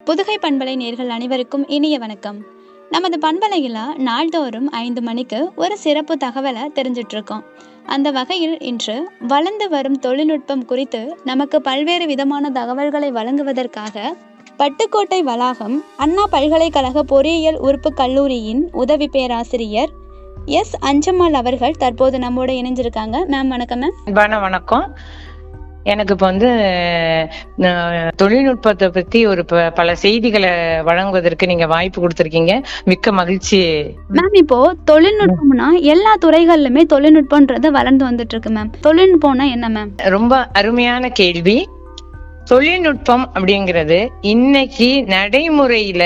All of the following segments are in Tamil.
புதுகை பண்பலை நேர்கள் அனைவருக்கும் இனிய வணக்கம் நமது பண்பலையில் நாள்தோறும் ஐந்து மணிக்கு ஒரு சிறப்பு தகவலை தெரிஞ்சிட்டு இருக்கோம் அந்த வகையில் இன்று வளர்ந்து வரும் தொழில்நுட்பம் குறித்து நமக்கு பல்வேறு விதமான தகவல்களை வழங்குவதற்காக பட்டுக்கோட்டை வளாகம் அண்ணா பல்கலைக்கழக பொறியியல் உறுப்பு கல்லூரியின் உதவி பேராசிரியர் எஸ் அஞ்சம்மாள் அவர்கள் தற்போது நம்மோட இணைஞ்சிருக்காங்க மேம் வணக்கம் மேம் அன்பான வணக்கம் எனக்கு இப்போ வந்து அஹ், தொழில்நுட்பத்தை பத்தி ஒரு ப- பல செய்திகளை வழங்குவதற்கு நீங்க வாய்ப்பு கொடுத்திருக்கீங்க மிக்க மகிழ்ச்சி மேம் இப்போ தொழில்நுட்பம்னா எல்லா துறைகள்லுமே தொழில்நுட்பம்ன்றது வளர்ந்து வந்துட்டு இருக்கு மேம் தொழில்நுட்பம்னா என்ன மேம் ரொம்ப அருமையான கேள்வி தொழில்நுட்பம் அப்படிங்கிறது இன்னைக்கு நடைமுறையில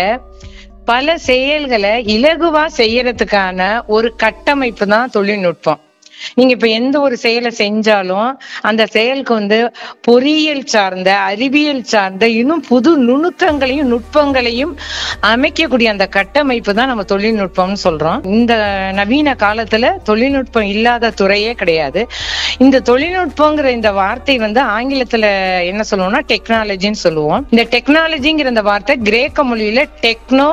பல செயல்களை இலகுவா செய்யறதுக்கான ஒரு கட்டமைப்பு தான் தொழில்நுட்பம் நீங்க இப்ப எந்த ஒரு செயலை செஞ்சாலும் அந்த செயலுக்கு வந்து பொறியியல் சார்ந்த அறிவியல் சார்ந்த இன்னும் புது நுணுக்கங்களையும் நுட்பங்களையும் அமைக்கக்கூடிய அந்த கட்டமைப்பு தான் நம்ம தொழில்நுட்பம்னு சொல்றோம் இந்த நவீன காலத்துல தொழில்நுட்பம் இல்லாத துறையே கிடையாது இந்த தொழில்நுட்பங்கிற இந்த வார்த்தை வந்து ஆங்கிலத்துல என்ன சொல்லுவோம்னா டெக்னாலஜின்னு சொல்லுவோம் இந்த டெக்னாலஜிங்கிற இந்த வார்த்தை கிரேக்க மொழியில டெக்னோ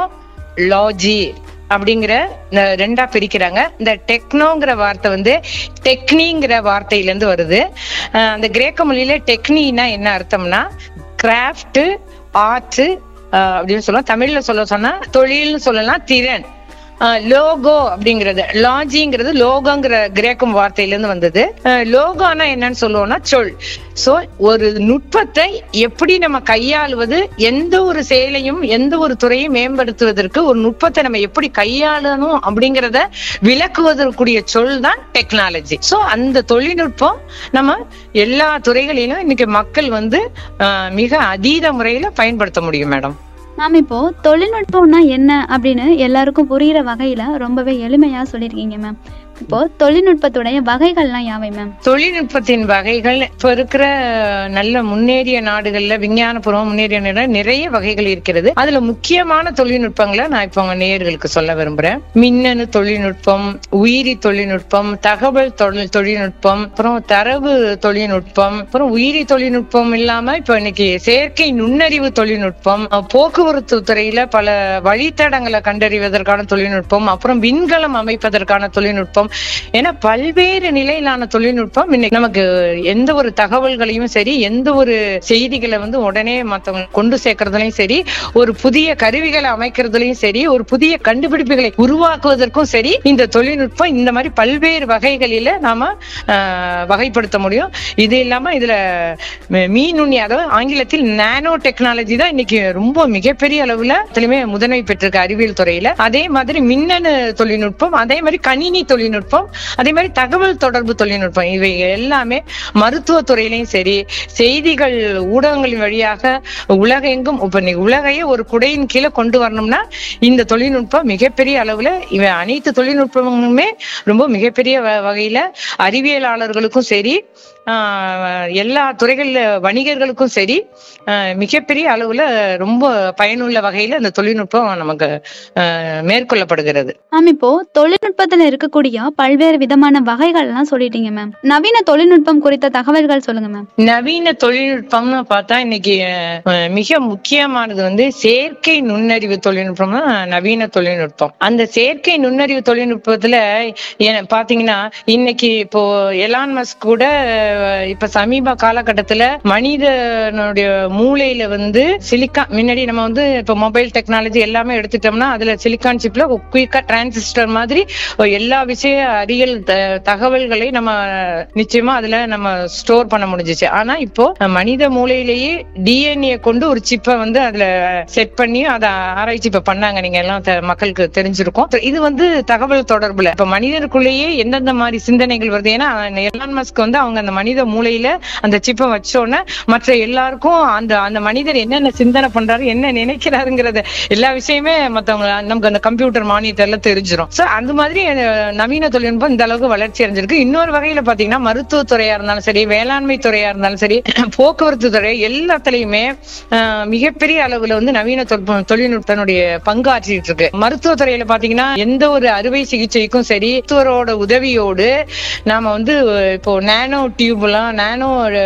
லாஜி அப்படிங்கிற இந்த ரெண்டா பிரிக்கிறாங்க இந்த டெக்னோங்கிற வார்த்தை வந்து டெக்னிங்கிற வார்த்தையில இருந்து வருது அஹ் அந்த கிரேக்க மொழியில டெக்னினா என்ன அர்த்தம்னா கிராஃப்ட் ஆர்ட் அப்படின்னு சொல்லலாம் தமிழ்ல சொல்ல சொன்னா தொழில்னு சொல்லலாம் திறன் லோகோ அப்படிங்கிறது லாஜிங்கிறது லோகோங்கிற கிரேக்கம் வார்த்தையில இருந்து வந்தது லோகோனா என்னன்னு சொல்லுவோம்னா சொல் சோ ஒரு நுட்பத்தை எப்படி நம்ம கையாளுவது எந்த ஒரு செயலையும் எந்த ஒரு துறையும் மேம்படுத்துவதற்கு ஒரு நுட்பத்தை நம்ம எப்படி கையாளணும் அப்படிங்கறத விளக்குவதற்குரிய சொல் தான் டெக்னாலஜி சோ அந்த தொழில்நுட்பம் நம்ம எல்லா துறைகளிலும் இன்னைக்கு மக்கள் வந்து அஹ், மிக அதீத முறையில பயன்படுத்த முடியும் மேடம் மேம் இப்போ தொழில்நுட்பம்னா என்ன அப்படின்னு எல்லாருக்கும் புரியுற வகையில ரொம்பவே எளிமையா சொல்லியிருக்கீங்க மேம் இப்போ தொழில்நுட்பத்துடைய வகைகள்லாம் யாவை மேம் தொழில்நுட்பத்தின் வகைகள் இப்ப இருக்கிற நல்ல முன்னேறிய நாடுகள்ல விஞ்ஞானபூர்வம் முன்னேறிய நாடுகள் நிறைய வகைகள் இருக்கிறது அதுல முக்கியமான தொழில்நுட்பங்களை நான் இப்போ உங்க நேயர்களுக்கு சொல்ல விரும்புறேன் மின்னணு தொழில்நுட்பம் உயிரி தொழில்நுட்பம் தகவல் தொழில் தொழில்நுட்பம் அப்புறம் தரவு தொழில்நுட்பம் அப்புறம் உயிரி தொழில்நுட்பம் இல்லாம இப்ப இன்னைக்கு செயற்கை நுண்ணறிவு தொழில்நுட்பம் அஹ் போக்குவரத்து துறையில பல வழித்தடங்களை கண்டறிவதற்கான தொழில்நுட்பம் அப்புறம் விண்கலம் அமைப்பதற்கான தொழில்நுட்பம் என பல்வேறு நிலையிலான தொழில்நுட்பம் இன்னைக்கு நமக்கு எந்த ஒரு தகவல்களையும் சரி எந்த ஒரு செய்திகளை வந்து உடனே மத்தவங்க கொண்டு சேர்க்கறதுலயும் சரி ஒரு புதிய கருவிகளை அமைக்கிறதுலயும் சரி ஒரு புதிய கண்டுபிடிப்புகளை உருவாக்குவதற்கும் சரி இந்த தொழில்நுட்பம் இந்த மாதிரி பல்வேறு வகைகளில நாம ஆஹ், வகைப்படுத்த முடியும் இது இல்லாம இதுல ம- மீன் நுண்ணி அதாவது ஆங்கிலத்தில் நானோ டெக்னாலஜி தான் இன்னைக்கு ரொம்ப மிகப்பெரிய அளவுல அதுலயுமே முதன்மை பெற்றிருக்கு அறிவியல் துறையில அதே மாதிரி மின்னணு தொழில்நுட்பம் அதே மாதிரி கணினி தொழில்நுட்பம் அதே மாதிரி தகவல் தொடர்பு தொழில்நுட்பம் இவை எல்லாமே மருத்துவ துறையிலையும் சரி செய்திகள் ஊடகங்களின் வழியாக உலகெங்கும் இப்ப இன்னைக்கு உலகையே ஒரு குடையின் கீழே கொண்டு வரணும்னா இந்த தொழில்நுட்பம் மிகப்பெரிய அளவுல இவை அனைத்து தொழில்நுட்பமுமே ரொம்ப மிகப்பெரிய வ- வகையில அறிவியலாளர்களுக்கும் சரி ஆஹ், எல்லா துறைகள்ல வணிகர்களுக்கும் சரி ஆஹ், மிகப்பெரிய அளவுல ரொம்ப பயனுள்ள வகையில இந்த தொழில்நுட்பம் நமக்கு ஆஹ், மேற்கொள்ளப்படுகிறது மேம் இப்போ தொழில்நுட்பத்துல இருக்கக்கூடிய பல்வேறு விதமான வகைகள்லாம் சொல்லிட்டீங்க மேம் நவீன தொழில்நுட்பம் குறித்த தகவல்கள் சொல்லுங்க மேம் நவீன தொழில்நுட்பம்னு பார்த்தா இன்னைக்கு அஹ், மிக முக்கியமானது வந்து செயற்கை நுண்ணறிவு தொழில்நுட்பம் தான் நவீன தொழில்நுட்பம் அந்த செயற்கை நுண்ணறிவு தொழில்நுட்பத்துல எ- பாத்தீங்கன்னா இன்னைக்கு இப்போ எலான் மஸ்க் கூட அஹ், இப்ப சமீப காலகட்டத்துல மனிதனுடைய மூளையில வந்து சிலிக்கான் முன்னாடி நம்ம வந்து இப்ப மொபைல் டெக்னாலஜி எல்லாமே எடுத்துட்டோம்னா அதுல சிலிக்கான் சிப்ல குயிக்கா டிரான்சிஸ்டர் மாதிரி எல்லா விஷய அறிவியல் த- தகவல்களை நம்ம நிச்சயமா அதுல நம்ம ஸ்டோர் பண்ண முடிஞ்சுச்சு ஆனா இப்போ மனித மூளையிலேயே டிஎன்ஏ கொண்டு ஒரு சிப்பை வந்து அதுல செட் பண்ணி அதை ஆராய்ச்சி இப்ப பண்ணாங்க நீங்க எல்லாம் தெ- மக்களுக்கு தெரிஞ்சிருக்கும் இது வந்து தகவல் தொடர்புல இப்ப மனிதனுக்குள்ளேயே எந்தெந்த மாதிரி சிந்தனைகள் வருது ஏன்னா எலான் மஸ்க் வந்து அவங்க அந்த மனித மூளையில அந்த சிப்பை வச்சோன்னே மற்ற எல்லாருக்கும் அந்த அந்த மனிதர் என்னென்ன சிந்தனை பண்றாரு என்ன நினைக்கிறாருங்கிறத எல்லா விஷயமே மத்தவங்க நமக்கு அந்த கம்ப்யூட்டர் மானிட்டர்ல தெரிஞ்சிரும் சோ அந்த மாதிரி அஹ், நவீன நவீன தொழில்நுட்பம் இந்த அளவுக்கு வளர்ச்சி அடைஞ்சிருக்கு இன்னொரு வகையில பாத்தீங்கன்னா மருத்துவத்துறையா இருந்தாலும் சரி வேளாண்மை துறையா இருந்தாலும் சரி போக்குவரத்து துறை எல்லாத்துலயுமே ஆஹ், மிகப்பெரிய அளவுல வந்து நவீன தொழில்நுட்பம் தொழில்நுட்பத்தினுடைய பங்கு ஆற்றிட்டு இருக்கு மருத்துவத்துறையில பாத்தீங்கன்னா எந்த ஒரு அறுவை சிகிச்சைக்கும் சரி மருத்துவரோட உதவியோடு நாம வந்து இப்போ நானோ டியூப் எல்லாம் நானோ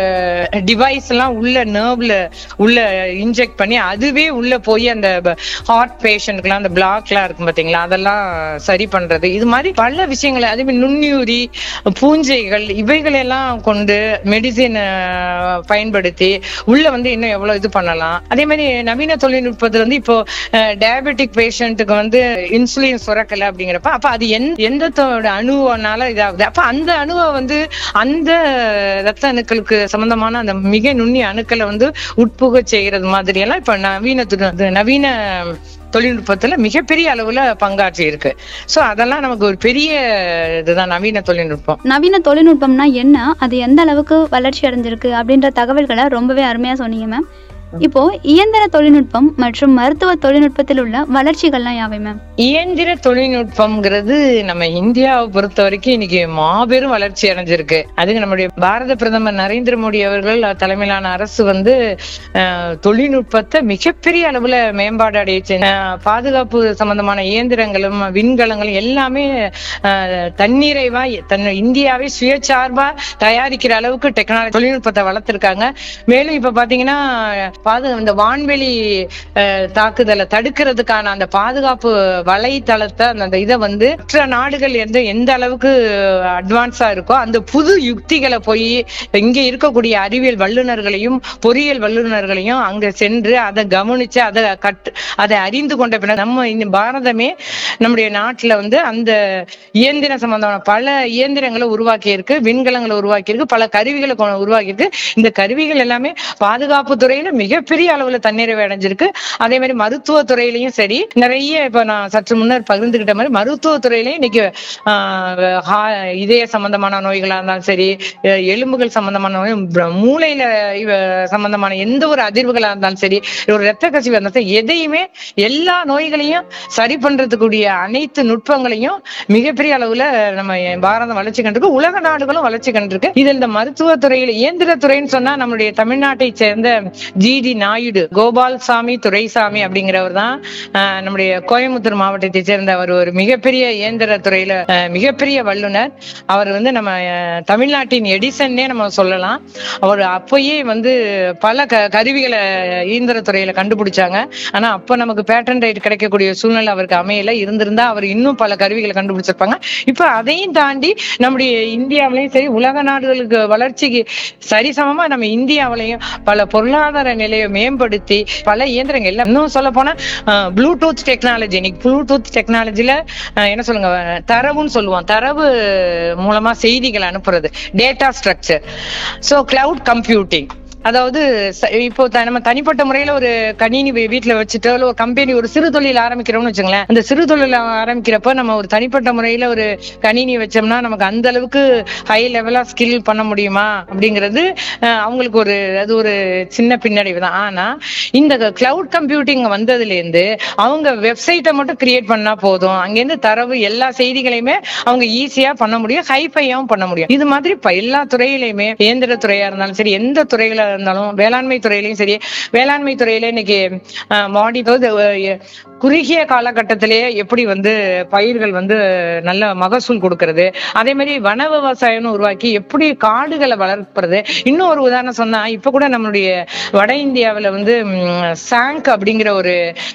டிவைஸ் எல்லாம் உள்ள நர்வ்ல உள்ள இன்ஜெக்ட் பண்ணி அதுவே உள்ள போய் அந்த ஹார்ட் பேஷண்ட்க்குலாம் அந்த பிளாக்லாம் இருக்கும் பாத்தீங்களா அதெல்லாம் சரி பண்றது இது மாதிரி பல விஷயங்களை அதே மாதிரி நுண்ணுயிரி பூஞ்சைகள் இவைகளை எல்லாம் கொண்டு மெடிசின் பயன்படுத்தி உள்ள வந்து இன்னும் எவ்வளவு இது பண்ணலாம் அதே மாதிரி நவீன தொழில்நுட்பத்துல வந்து இப்போ டயபெட்டிக் பேஷண்ட்டுக்கு வந்து இன்சுலின் சுரக்கல அப்படிங்கிறப்ப அப்ப அது எந்த எந்தத்தோட அணுவனால இதாகுது அப்ப அந்த அணுவை வந்து அந்த ரத்த அணுக்களுக்கு சம்பந்தமான அந்த மிக நுண்ணிய அணுக்களை வந்து உட்புக செய்யறது மாதிரி எல்லாம் இப்ப நவீன தொழில் நவீன தொழில்நுட்பத்துல மிகப்பெரிய அளவுல பங்காற்றி இருக்கு சோ அதெல்லாம் நமக்கு ஒரு பெரிய இதுதான் நவீன தொழில்நுட்பம் நவீன தொழில்நுட்பம்னா என்ன அது எந்த அளவுக்கு வளர்ச்சி அடைஞ்சிருக்கு அப்படின்ற தகவல்களை ரொம்பவே அருமையா சொன்னீங்க மேம் இப்போ இயந்திர தொழில்நுட்பம் மற்றும் மருத்துவ தொழில்நுட்பத்தில் உள்ள வளர்ச்சிகள்லாம் யாவை மேம் இயந்திர தொழில்நுட்பம்ங்கிறது நம்ம இந்தியாவை பொறுத்த வரைக்கும் இன்னைக்கு மாபெரும் வளர்ச்சி அடைஞ்சிருக்கு அதுக்கு நம்முடைய பாரத பிரதமர் நரேந்திர மோடி அவர்கள் தலைமையிலான அரசு வந்து அஹ், தொழில்நுட்பத்தை மிகப்பெரிய அளவுல மேம்பாடு அடையிச்சு அஹ், பாதுகாப்பு சம்பந்தமான இயந்திரங்களும் விண்கலங்களும் எல்லாமே அஹ், தன்னிறைவா தன் இந்தியாவை சுயசார்பா தயாரிக்கிற அளவுக்கு டெக்னாலஜி தொழில்நுட்பத்தை வளர்த்திருக்காங்க மேலும் இப்ப பாத்தீங்கன்னா பாது இந்த வான்வெளி அஹ், தாக்குதலை தடுக்கிறதுக்கான அந்த பாதுகாப்பு வலைத்தளத்தை அந்த அந்த இதை வந்து மற்ற நாடுகள் எந்த எந்த அளவுக்கு அட்வான்ஸா இருக்கோ அந்த புது யுக்திகளை போய் இங்க இருக்கக்கூடிய அறிவியல் வல்லுநர்களையும் பொறியியல் வல்லுநர்களையும் அங்க சென்று அதை கவனிச்சு அதை கட்டு அதை அறிந்து கொண்ட பின்னர் நம்ம இந்த பாரதமே நம்முடைய நாட்டுல வந்து அந்த இயந்திர சம்பந்தமான பல இயந்திரங்களை உருவாக்கி இருக்கு விண்கலங்களை உருவாக்கி இருக்கு பல கருவிகளை கொ- உருவாக்கி இருக்கு இந்த கருவிகள் எல்லாமே பாதுகாப்பு துறையில மிகப்பெரிய அளவுல தன்னிறைவு அடைஞ்சிருக்கு அதே மாதிரி மருத்துவ துறையிலயும் சரி நிறைய இப்ப நான் சற்று முன்னர் பகிர்ந்துகிட்ட மாதிரி மருத்துவ துறையிலயும் இன்னைக்கு ஆஹ், ஹா- இதய சம்பந்தமான நோய்களா இருந்தாலும் சரி அஹ், எலும்புகள் சம்பந்தமான நோய் ப- மூளையில இவ- சம்பந்தமான எந்த ஒரு அதிர்வுகளா இருந்தாலும் சரி ஒரு ரத்த கசிவு இருந்தாலும் சரி, எதையுமே எல்லா நோய்களையும் சரி பண்றதுக்குரிய அனைத்து நுட்பங்களையும் மிகப்பெரிய அளவுல நம்ம பாரதம் வளர்ச்சி கண்டிருக்கு உலக நாடுகளும் வளர்ச்சி கண்டிருக்கு இது இந்த மருத்துவ துறையில இயந்திர துறைன்னு சொன்னா நம்முடைய தமிழ்நாட்டை சேர்ந்த ஜிடி நாயுடு கோபால்சாமி துரைசாமி அப்படிங்கிறவர் தான் ஆஹ், நம்முடைய கோயம்புத்தூர் மாவட்டத்தை சேர்ந்த அவர் ஒரு மிகப்பெரிய இயந்திர துறையில ஆஹ், மிகப்பெரிய வல்லுனர் அவர் வந்து நம்ம ஆஹ், தமிழ்நாட்டின் எடிசன்னே நம்ம சொல்லலாம் அவர் அப்பயே வந்து பல க- கருவிகளை இயந்திர துறையில கண்டுபிடிச்சாங்க ஆனா அப்ப நமக்கு பேட்டன் ரைட் கிடைக்கக்கூடிய சூழ்நிலை அவருக்கு அமையல இருந்திருந்தா அவர் இன்னும் பல கருவிகளை கண்டுபிடிச்சிருப்பாங்க இப்ப அதையும் தாண்டி நம்முடைய இந்தியாவிலையும் சரி உலக நாடுகளுக்கு வளர்ச்சிக்கு சரிசமமா நம்ம இந்தியாவிலையும் பல பொருளாதார நிலையை மேம்படுத்தி பல இயந்திரங்கள் எல்லாம் இன்னும் சொல்ல போனா ப்ளூடூத் டெக்னாலஜி இன்னைக்கு ப்ளூடூத் டெக்னாலஜில என்ன சொல்லுங்க அஹ், தரவுன்னு சொல்லுவோம் தரவு மூலமா செய்திகள் அனுப்புறது data structure so cloud computing அதாவது ச- இப்போ த- நம்ம தனிப்பட்ட முறையில ஒரு கணினி வீ- வீட்டுல வச்சுட்டு இல்ல ஒரு கம்பெனி ஒரு சிறு தொழில் ஆரம்பிக்கிறோம்னு வச்சுங்களேன் அந்த சிறு தொழில் ஆரம்பிக்கிறப்ப நம்ம ஒரு தனிப்பட்ட முறையில ஒரு கணினி வச்சோம்னா நமக்கு அந்த அளவுக்கு ஹை லெவலா ஸ்கில் பண்ண முடியுமா அப்படிங்கிறது அஹ், அவங்களுக்கு ஒரு அது ஒரு சின்ன பின்னடைவு தான் ஆனா இந்த கிளவுட் கம்ப்யூட்டிங் வந்ததுல இருந்து அவங்க வெப்சைட்டை மட்டும் கிரியேட் பண்ணா போதும் அங்கிருந்து தரவு எல்லா செய்திகளையுமே அவங்க ஈஸியா பண்ண முடியும் ஹைஃபையாவும் பண்ண முடியும் இது மாதிரி இப்ப எல்லா துறையிலையுமே இயந்திர துறையா இருந்தாலும் சரி எந்த துறையில இருந்தாலும் வேளாண்மை துறையிலையும் சரி வேளாண்மை துறையில இன்னைக்கு அஹ், மாடி அதாவது, அஹ், குறுகிய காலகட்டத்திலேயே எப்படி வந்து பயிர்கள் வந்து நல்ல மகசூல் கொடுக்கறது அதே மாதிரி வன விவசாயம்னு உருவாக்கி எப்படி காடுகளை வளர்ப்பது இன்னும் ஒரு உதாரணம் சொன்னா இப்ப கூட நம்மளுடைய வட இந்தியாவுல வந்து சாங்க் அப்படிங்கிற ஒரு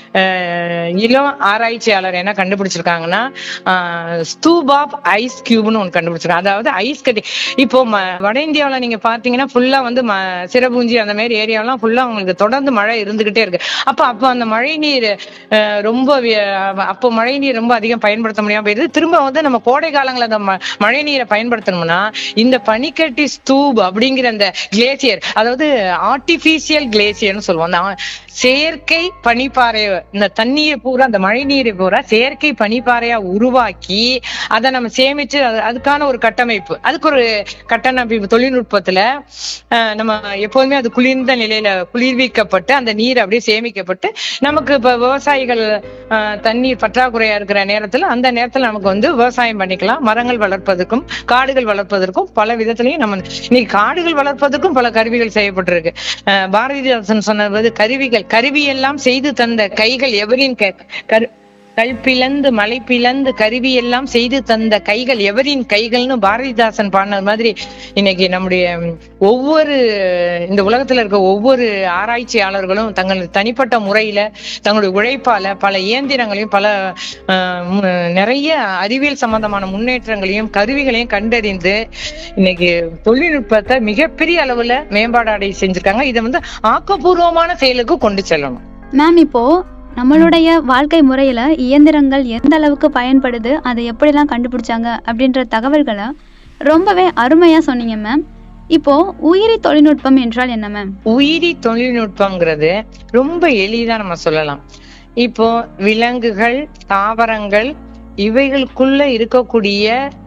அஹ், இளம் ஆராய்ச்சியாளர் என்ன கண்டுபிடிச்சிருக்காங்கன்னா ஸ்தூப் ஆஃப் ஐஸ் கியூப்னு ஒன்று கண்டுபிடிச்சிருக்காங்க அதாவது ஐஸ் கட்டி இப்போ ம- வட இந்தியாவுல நீங்க பாத்தீங்கன்னா ஃபுல்லா வந்து ம- சிரபூஞ்சி அந்த மாதிரி ஏரியாலாம் ஃபுல்லா உங்களுக்கு தொடர்ந்து மழை இருந்துகிட்டே இருக்கு அப்ப அப்ப அந்த மழை நீர் அஹ், ரொம்ப வி- அப்போ மழை நீர் ரொம்ப அதிகம் பயன்படுத்த முடியாம போயிருது திரும்ப வந்து நம்ம கோடை காலங்கள்ல அந்த ம- மழை நீரை பயன்படுத்தணும்னா இந்த பனிக்கட்டி ஸ்தூப் அப்படிங்கிற அந்த கிளேசியர் அதாவது ஆர்டிபிஷியல் கிளேசியர்னு சொல்லுவோம் அந்த ஆ- செயற்கை பனிப்பாறை இந்த தண்ணியை பூரா அந்த மழை நீரை பூரா செயற்கை பனிப்பாறையா உருவாக்கி அதை நம்ம சேமிச்சு அது- அதுக்கான ஒரு கட்டமைப்பு அதுக்கு ஒரு கட்டமைப்பு தொழில்நுட்பத்துல அஹ், நம்ம எப்போதுமே எப்போதுமே அது குளிர்ந்த நிலையில குளிர்விக்கப்பட்டு அந்த நீர் அப்படியே சேமிக்கப்பட்டு நமக்கு இப்ப விவசாயிகள் ஆஹ், தண்ணீர் பற்றாக்குறையா இருக்கிற நேரத்துல அந்த நேரத்துல நமக்கு வந்து விவசாயம் பண்ணிக்கலாம் மரங்கள் வளர்ப்பதற்கும் காடுகள் வளர்ப்பதற்கும் பல விதத்திலையும் நம்ம இன்னைக்கு காடுகள் வளர்ப்பதற்கும் பல கருவிகள் செய்யப்பட்டிருக்கு ஆஹ், பாரதிதாசன் சொன்னது கருவிகள் கருவி எல்லாம் செய்து தந்த கைகள் எவரின் க- கரு கல் பிளந்து மலை பிளந்து கருவி எல்லாம் செய்து தந்த கைகள் எவரின் கைகள்னு பாரதிதாசன் பாடினது மாதிரி இன்னைக்கு நம்முடைய ம், ஒவ்வொரு இந்த உலகத்துல இருக்க ஒவ்வொரு ஆராய்ச்சியாளர்களும் தங்கள் தனிப்பட்ட முறையில தங்களுடைய உழைப்பால பல இயந்திரங்களையும் பல ஆஹ், ம், நிறைய அறிவியல் சம்பந்தமான முன்னேற்றங்களையும் கருவிகளையும் கண்டறிந்து இன்னைக்கு தொழில்நுட்பத்தை மிகப்பெரிய அளவுல மேம்பாடு அடைய செஞ்சிருக்காங்க இதை வந்து ஆக்கப்பூர்வமான செயலுக்கு கொண்டு செல்லணும் மேம் இப்போ நம்மளுடைய வாழ்க்கை முறையில இயந்திரங்கள் எந்த அளவுக்கு பயன்படுது அதை எப்படிலாம் கண்டுபிடிச்சாங்க அப்படின்ற தகவல்களை ரொம்பவே அருமையா சொன்னீங்க மேம் இப்போ உயிரி தொழில்நுட்பம் என்றால் என்ன மேம் உயிரி தொழில்நுட்பங்கிறது ரொம்ப எளிதா நம்ம சொல்லலாம் இப்போ விலங்குகள் தாவரங்கள் இவைகளுக்குள்ள இருக்கக்கூடிய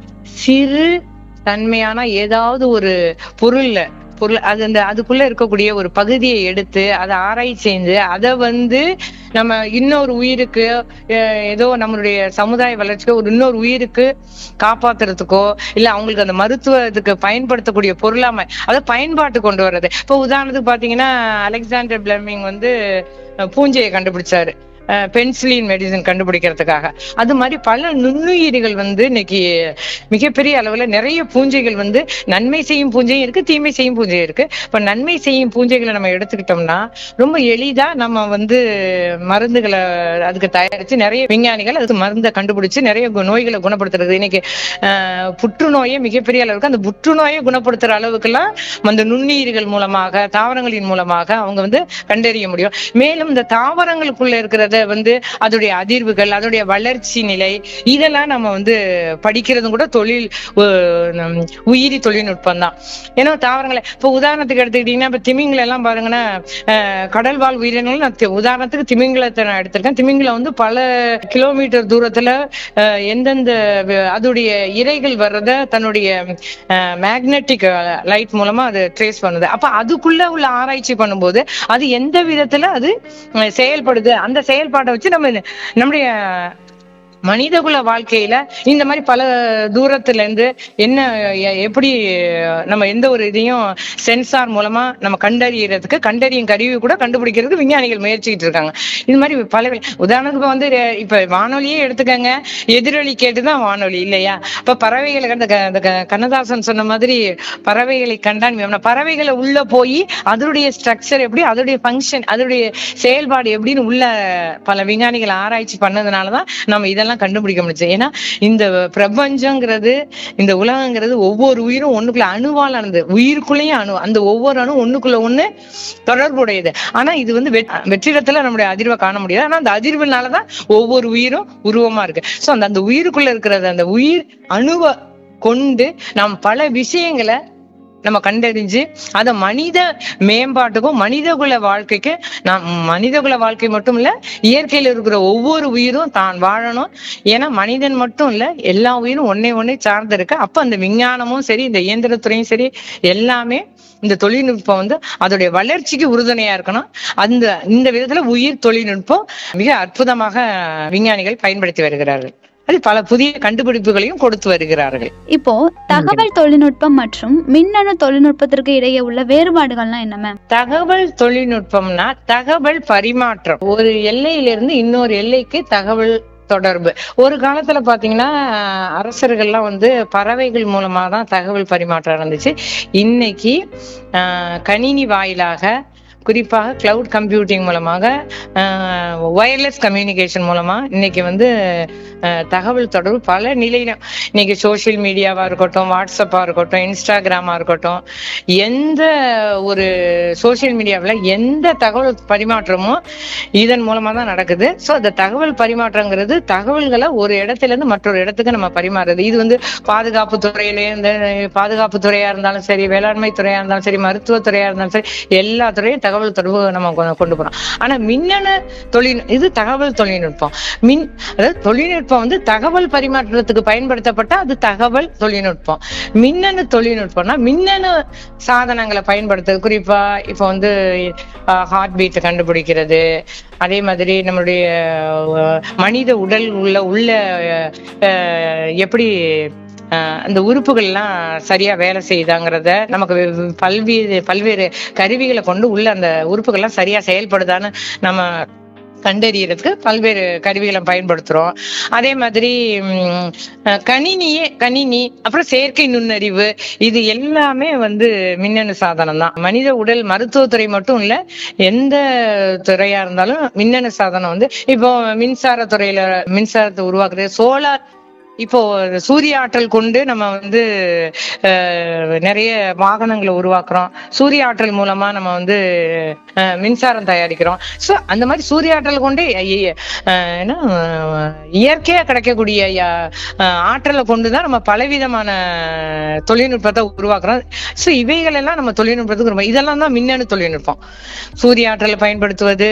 சிறு தன்மையான ஏதாவது ஒரு பொருள்ல பொருள் அது அந்த அதுக்குள்ள இருக்கக்கூடிய ஒரு பகுதியை எடுத்து அதை ஆராய்ச்சி செஞ்சு அதை வந்து நம்ம இன்னொரு உயிருக்கு அஹ், ஏதோ நம்மளுடைய சமுதாய வளர்ச்சிக்கோ ஒரு இன்னொரு உயிருக்கு காப்பாத்துறதுக்கோ இல்ல அவங்களுக்கு அந்த மருத்துவ இதுக்கு பயன்படுத்தக்கூடிய பொருளாம அதை பயன்பாட்டு கொண்டு வர்றது இப்போ உதாரணத்துக்கு பாத்தீங்கன்னா அலெக்சாண்டர் பிளமிங் வந்து அஹ், பூஞ்சையை கண்டுபிடிச்சாரு பென்சிலின் மெடிசன் கண்டுபிடிக்கிறதுக்காக அது மாதிரி பல நுண்ணுயிரிகள் வந்து இன்னைக்கு மிகப்பெரிய அளவுல நிறைய பூஞ்சைகள் வந்து நன்மை செய்யும் பூஞ்சையும் இருக்கு தீமை செய்யும் பூஞ்சையும் இருக்கு இப்ப நன்மை செய்யும் பூஞ்சைகளை நம்ம எடுத்துக்கிட்டோம்னா ரொம்ப எளிதா நம்ம வந்து மருந்துகளை அதுக்கு தயாரிச்சு நிறைய விஞ்ஞானிகள் அதுக்கு மருந்தை கண்டுபிடிச்சு நிறைய கு- நோய்களை குணப்படுத்துறது இன்னைக்கு ஆஹ், புற்றுநோயை மிகப்பெரிய அளவுக்கு அந்த புற்றுநோயை குணப்படுத்துற அளவுக்குலாம் அந்த நுண்ணுயிர்கள் மூலமாக தாவரங்களின் மூலமாக அவங்க வந்து கண்டறிய முடியும் மேலும் இந்த தாவரங்களுக்குள்ள இருக்கிறத வந்து அதோடைய அதிர்வுகள் அதோடைய வளர்ச்சி நிலை இதெல்லாம் நம்ம வந்து படிக்கிறதும் கூட தொழில் உ- நம் உயிரி தொழில்நுட்பம் தான் ஏன்னா தாவரங்களை இப்ப உதாரணத்துக்கு எடுத்துக்கிட்டீங்கன்னா இப்ப திமிங்கல எல்லாம் பாருங்கன்னா அஹ், கடல் வாழ் உயிரினங்கள் நான் தி- உதாரணத்துக்கு திமிங்கலத்தை நான் எடுத்திருக்கேன் திமிங்கலம் வந்து பல கிலோமீட்டர் தூரத்துல அஹ், எந்தெந்த வ- அதோடைய இரைகள் வர்றத தன்னுடைய மேக்னெட்டிக் லைட் மூலமா அது ட்ரேஸ் பண்ணுது அப்ப அதுக்குள்ள உள்ள ஆராய்ச்சி பண்ணும்போது அது எந்த விதத்துல அது அஹ், செயல்படுது அந்த செயல்பாட்டை வச்சு நம்ம நம்முடைய மனிதகுல வாழ்க்கையில இந்த மாதிரி பல தூரத்துல இருந்து என்ன எ- எப்படி நம்ம எந்த ஒரு இதையும் சென்சார் மூலமா நம்ம கண்டறியறதுக்கு கண்டறியும் கருவி கூட கண்டுபிடிக்கிறதுக்கு விஞ்ஞானிகள் முயற்சிக்கிட்டு இருக்காங்க இது மாதிரி பல வி- உதாரணத்துக்கு வந்து ரெ- இப்ப வானொலியே எடுத்துக்கங்க எதிரொலி கேட்டுதான் வானொலி இல்லையா இப்ப பறவைகளை கண்ட க- அந்த க- கண்ணதாசன் சொன்ன மாதிரி பறவைகளை கண்டான் வியம்னா. பறவைகளை உள்ள போய் அதனுடைய ஸ்ட்ரக்சர் எப்படி அதோடைய ஃபங்க்ஷன் அதோடைய செயல்பாடு எப்படின்னு உள்ள பல விஞ்ஞானிகள் ஆராய்ச்சி பண்ணதுனாலதான் நம்ம இதெல்லாம் கண்டுபிடிக்க முடிஞ்சது ஏன்னா இந்த பிரபஞ்சங்கிறது இந்த உலகங்கிறது ஒவ்வொரு உயிரும் ஒண்ணுக்குள்ள அணுவாலானது உயிருக்குள்ளேயும் அணு அந்த ஒவ்வொரு அணு ஒண்ணுக்குள்ள ஒண்ணு தொடர்புடையது ஆனா இது வந்து வெ- வெற்றிடத்துல நம்முடைய அதிர்வை காண முடியாது ஆனா அந்த அதிர்வுனாலதான் ஒவ்வொரு உயிரும் உருவமா இருக்கு சோ அந்த அந்த உயிருக்குள்ள இருக்கிறது அந்த உயிர் அணுவை கொண்டு நாம் பல விஷயங்களை நம்ம கண்டறிஞ்சு அத மனித மேம்பாட்டுக்கும் மனிதகுல வாழ்க்கைக்கு நாம் மனிதகுல வாழ்க்கை மட்டும் இல்ல இயற்கையில இருக்கிற ஒவ்வொரு உயிரும் தான் வாழணும் ஏன்னா மனிதன் மட்டும் இல்ல எல்லா உயிரும் ஒன்னே ஒன்னே சார்ந்து இருக்கு அப்ப அந்த விஞ்ஞானமும் சரி இந்த இயந்திரத்துறையும் சரி எல்லாமே இந்த தொழில்நுட்பம் வந்து அதோடைய வளர்ச்சிக்கு உறுதுணையா இருக்கணும் அந்த இந்த விதத்துல உயிர் தொழில்நுட்பம் மிக அற்புதமாக விஞ்ஞானிகள் பயன்படுத்தி வருகிறார்கள் அது பல புதிய கண்டுபிடிப்புகளையும் கொடுத்து வருகிறார்கள் இப்போ தகவல் தொழில்நுட்பம் மற்றும் மின்னணு தொழில்நுட்பத்திற்கு இடையே உள்ள வேறுபாடுகள்லாம் என்ன மேம் தகவல் தொழில்நுட்பம்னா தகவல் பரிமாற்றம் ஒரு எல்லையிலிருந்து இன்னொரு எல்லைக்கு தகவல் தொடர்பு ஒரு காலத்துல பாத்தீங்கன்னா அரசர்கள்லாம் வந்து பறவைகள் மூலமா தான் தகவல் பரிமாற்றம் இருந்துச்சு இன்னைக்கு ஆஹ், கணினி வாயிலாக குறிப்பாக கிளவுட் கம்ப்யூட்டிங் மூலமாக ஒயர்லெஸ் கம்யூனிகேஷன் மூலமா இன்னைக்கு வந்து அஹ், தகவல் தொடர்பு பல நிலையில இன்னைக்கு சோஷியல் மீடியாவா இருக்கட்டும் வாட்ஸ்அப்பா இருக்கட்டும் இன்ஸ்டாகிராமா இருக்கட்டும் எந்த ஒரு சோஷியல் மீடியாவில் எந்த தகவல் பரிமாற்றமோ இதன் மூலமா தான் நடக்குது ஸோ அந்த தகவல் பரிமாற்றங்கிறது தகவல்களை ஒரு இடத்துல இருந்து மற்றொரு இடத்துக்கு நம்ம பரிமாறுறது இது வந்து பாதுகாப்பு துறையில இருந்து பாதுகாப்பு துறையா இருந்தாலும் சரி வேளாண்மை துறையா இருந்தாலும் சரி மருத்துவ துறையா இருந்தாலும் சரி எல்லா துறையும் தகவல் தகவல் தொடர்பு நம்ம கொ- கொண்டு போறோம் ஆனா மின்னணு தொழில் இது தகவல் தொழில்நுட்பம் மின் அதாவது தொழில்நுட்பம் வந்து தகவல் பரிமாற்றத்துக்கு பயன்படுத்தப்பட்ட அது தகவல் தொழில்நுட்பம் மின்னணு தொழில்நுட்பம்னா மின்னணு சாதனங்களை பயன்படுத்துறது குறிப்பா இப்ப வந்து ஹார்ட் பீட் கண்டுபிடிக்கிறது அதே மாதிரி நம்மளுடைய அஹ், மனித உடல் உள்ள உள்ள அஹ், எப்படி அஹ், அந்த உறுப்புகள்லாம் சரியா வேலை செய்யுதாங்கிறத நமக்கு வெ- பல்வேறு பல்வேறு கருவிகளை கொண்டு உள்ள அந்த உறுப்புகள்லாம் சரியா செயல்படுதான்னு நம்ம கண்டறியறதுக்கு பல்வேறு கருவிகளை பயன்படுத்துறோம் அதே மாதிரி ம், அஹ், கணினியே கணினி அப்புறம் செயற்கை நுண்ணறிவு இது எல்லாமே வந்து மின்னணு சாதனம் தான் மனித உடல் மருத்துவத்துறை மட்டும் இல்ல எந்த துறையா இருந்தாலும் மின்னணு சாதனம் வந்து இப்போ மின்சார துறையில மின்சாரத்தை உருவாக்குறது சோலார் இப்போ சூரிய ஆற்றல் கொண்டு நம்ம வந்து அஹ், நிறைய வாகனங்களை உருவாக்குறோம் சூரிய ஆற்றல் மூலமா நம்ம வந்து அஹ், மின்சாரம் தயாரிக்கிறோம் சோ அந்த மாதிரி சூரிய ஆற்றல் கொண்டு இ- அஹ், என்ன அஹ், இயற்கையா கிடைக்கக்கூடிய அஹ், அஹ், ஆற்றலை கொண்டுதான் நம்ம பலவிதமான தொழில்நுட்பத்தை உருவாக்குறோம் சோ இவைகள் எல்லாம் நம்ம தொழில்நுட்பத்துக்கு ரொம்ப இதெல்லாம் தான் மின்னணு தொழில்நுட்பம் சூரிய ஆற்றலை பயன்படுத்துவது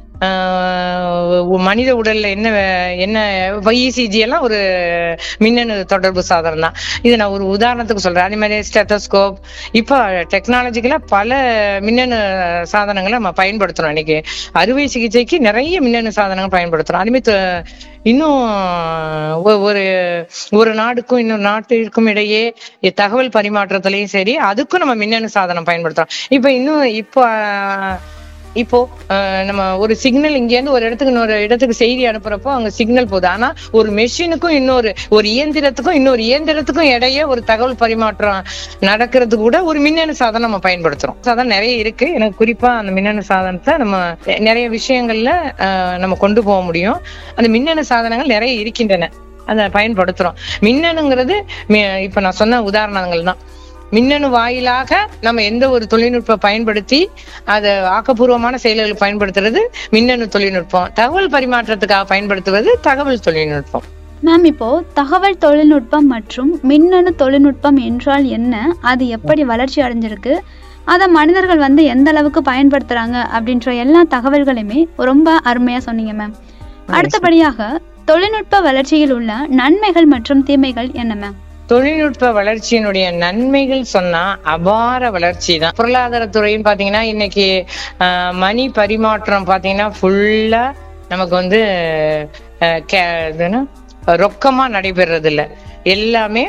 ஆஹ் மனித உடல்ல என்ன வே- என்ன இசிஜி எல்லாம் ஒரு மின்னணு தொடர்பு சாதனம் தான் இது நான் ஒரு உதாரணத்துக்கு சொல்றேன் அதே மாதிரி ஸ்டெத்தோஸ்கோப் இப்போ டெக்னாலஜிக்கலா பல மின்னணு சாதனங்களை நம்ம பயன்படுத்துறோம் இன்னைக்கு அறுவை சிகிச்சைக்கு நிறைய மின்னணு சாதனங்கள் பயன்படுத்துறோம் அதே மாதிரி த- இன்னும் ஒ- ஒரு ஒரு நாடுக்கும் இன்னொரு நாட்டிற்கும் இடையே தகவல் பரிமாற்றத்திலையும் சரி அதுக்கும் நம்ம மின்னணு சாதனம் பயன்படுத்துறோம் இப்ப இன்னும் இப்போ ஆஹ், இப்போ அஹ், நம்ம ஒரு சிக்னல் இங்க இருந்து ஒரு இடத்துக்கு இன்னொரு இடத்துக்கு செய்தி அனுப்புறப்போ அங்க சிக்னல் போகுது ஆனா ஒரு மெஷினுக்கும் இன்னொரு ஒரு இயந்திரத்துக்கும் இன்னொரு இயந்திரத்துக்கும் இடையே ஒரு தகவல் பரிமாற்றம் நடக்கிறது கூட ஒரு மின்னணு சாதனம் நம்ம பயன்படுத்துறோம் சாதனம் நிறைய இருக்கு எனக்கு குறிப்பா அந்த மின்னணு சாதனத்தை நம்ம நிறைய விஷயங்கள்ல அஹ், நம்ம கொண்டு போக முடியும் அந்த மின்னணு சாதனங்கள் நிறைய இருக்கின்றன அதை பயன்படுத்துறோம் மின்னணுங்கிறது மி- இப்ப நான் சொன்ன உதாரணங்கள் தான் மின்னணு வாயிலாக நம்ம எந்த ஒரு தொழில்நுட்பம் பயன்படுத்தி அதை ஆக்கப்பூர்வமான செயல்களுக்கு பயன்படுத்துறது மின்னணு தொழில்நுட்பம் தகவல் பரிமாற்றத்துக்காக பயன்படுத்துவது தகவல் தொழில்நுட்பம் மேம் இப்போ தகவல் தொழில்நுட்பம் மற்றும் மின்னணு தொழில்நுட்பம் என்றால் என்ன அது எப்படி வளர்ச்சி அடைஞ்சிருக்கு அதை மனிதர்கள் வந்து எந்த அளவுக்கு பயன்படுத்துறாங்க அப்படின்ற எல்லா தகவல்களையுமே ரொம்ப அருமையா சொன்னீங்க மேம் அடுத்தபடியாக தொழில்நுட்ப வளர்ச்சியில் உள்ள நன்மைகள் மற்றும் தீமைகள் என்ன மேம் தொழில்நுட்ப வளர்ச்சியினுடைய நன்மைகள் சொன்னா அபார வளர்ச்சி தான் பொருளாதாரத்துறையும் பாத்தீங்கன்னா இன்னைக்கு ஆஹ், மணி பரிமாற்றம் பாத்தீங்கன்னா ஃபுல்லா நமக்கு வந்து ஆஹ், கே- இது என்ன? ரொக்கமா நடைபெறது இல்ல எல்லாமே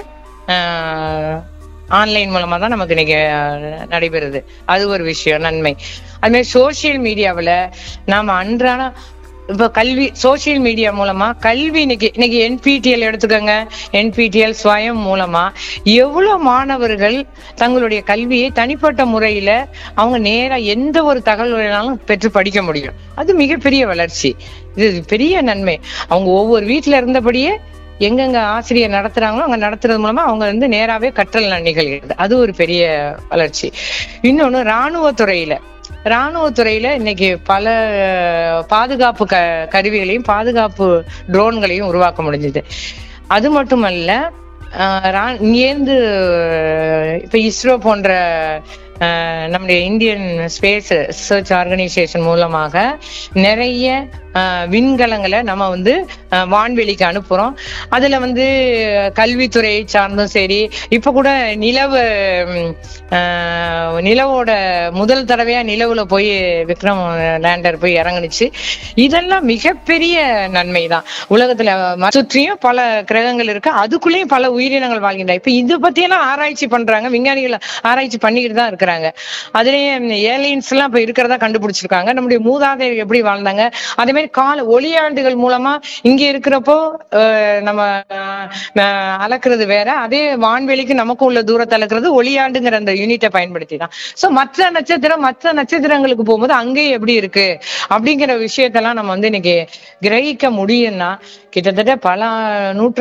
ஆன்லைன் மூலமா தான் நமக்கு இன்னைக்கு ஆஹ், நடைபெறுது அது ஒரு விஷயம் நன்மை அது மாதிரி சோசியல் மீடியாவுல நாம அன்றாட இப்ப கல்வி சோசியல் மீடியா மூலமா கல்வி இன்னைக்கு இன்னைக்கு என்பிடிஎல் எடுத்துக்கோங்க என்பிடிஎல் ஸ்வயம் மூலமா எவ்வளவு மாணவர்கள் தங்களுடைய கல்வியை தனிப்பட்ட முறையில அவங்க நேரா எந்த ஒரு தகவல் வேணாலும் பெற்று படிக்க முடியும் அது மிகப்பெரிய வளர்ச்சி இது பெரிய நன்மை அவங்க ஒவ்வொரு வீட்டுல இருந்தபடியே எங்கெங்க ஆசிரியர் நடத்துறாங்களோ அங்க நடத்துறது மூலமா அவங்க வந்து நேராவே கற்றல் நிகழ்கிறது அது ஒரு பெரிய வளர்ச்சி இன்னொன்னு ராணுவ துறையில ராணுவத்துறையில இன்னைக்கு பல அஹ், பாதுகாப்பு க கருவிகளையும் பாதுகாப்பு ட்ரோன்களையும் உருவாக்க முடிஞ்சது அது மட்டுமல்ல அஹ், ரா- இங்கேருந்து அஹ், இப்ப இஸ்ரோ போன்ற அஹ், நம்முடைய இந்தியன் ஸ்பேஸ் ரிசர்ச் ஆர்கனைசேஷன் மூலமாக நிறைய அஹ், விண்கலங்களை நம்ம வந்து அஹ், வான்வெளிக்கு அனுப்புறோம் அதுல வந்து கல்வித்துறையை சார்ந்தும் சரி இப்ப கூட நிலவு ம், அஹ், நிலவோட முதல் தடவையா நிலவுல போய் விக்ரம் லேண்டர் போய் இறங்குனுச்சு இதெல்லாம் மிகப்பெரிய நன்மை தான் உலகத்துல ம- சுற்றியும் பல கிரகங்கள் இருக்கு அதுக்குள்ளேயும் பல உயிரினங்கள் வாழ்கின்றன இப்ப இது பத்தியெல்லாம் ஆராய்ச்சி பண்றாங்க விஞ்ஞானிகள் ஆராய்ச்சி பண்ணிக்கிட்டு தான் இருக்கிறாங்க அதுலயே ஏலியன்ஸ் எல்லாம் இப்ப இருக்கிறதா கண்டுபிடிச்சிருக்காங்க நம்முடைய மூதாதையர் எப்படி வாழ்ந்தாங்க அதே மாதிரி கால ஒளியாண்டுகள் மூலமா இங்க இருக்கிறப்போ அஹ், நம்ம அஹ், அளக்கிறது வேற அதே வான்வெளிக்கு நமக்கு உள்ள தூரத்தை அளக்கிறது ஒளியாண்டுங்கிற அந்த யூனிட்டை பயன்படுத்தி தான் சோ மற்ற நட்சத்திரம் மற்ற நட்சத்திரங்களுக்கு போகும்போது அங்கேயே எப்படி இருக்கு அப்படிங்கிற விஷயத்தெல்லாம் நம்ம வந்து இன்னைக்கு கிரகிக்க முடியும்னா கிட்டத்தட்ட பல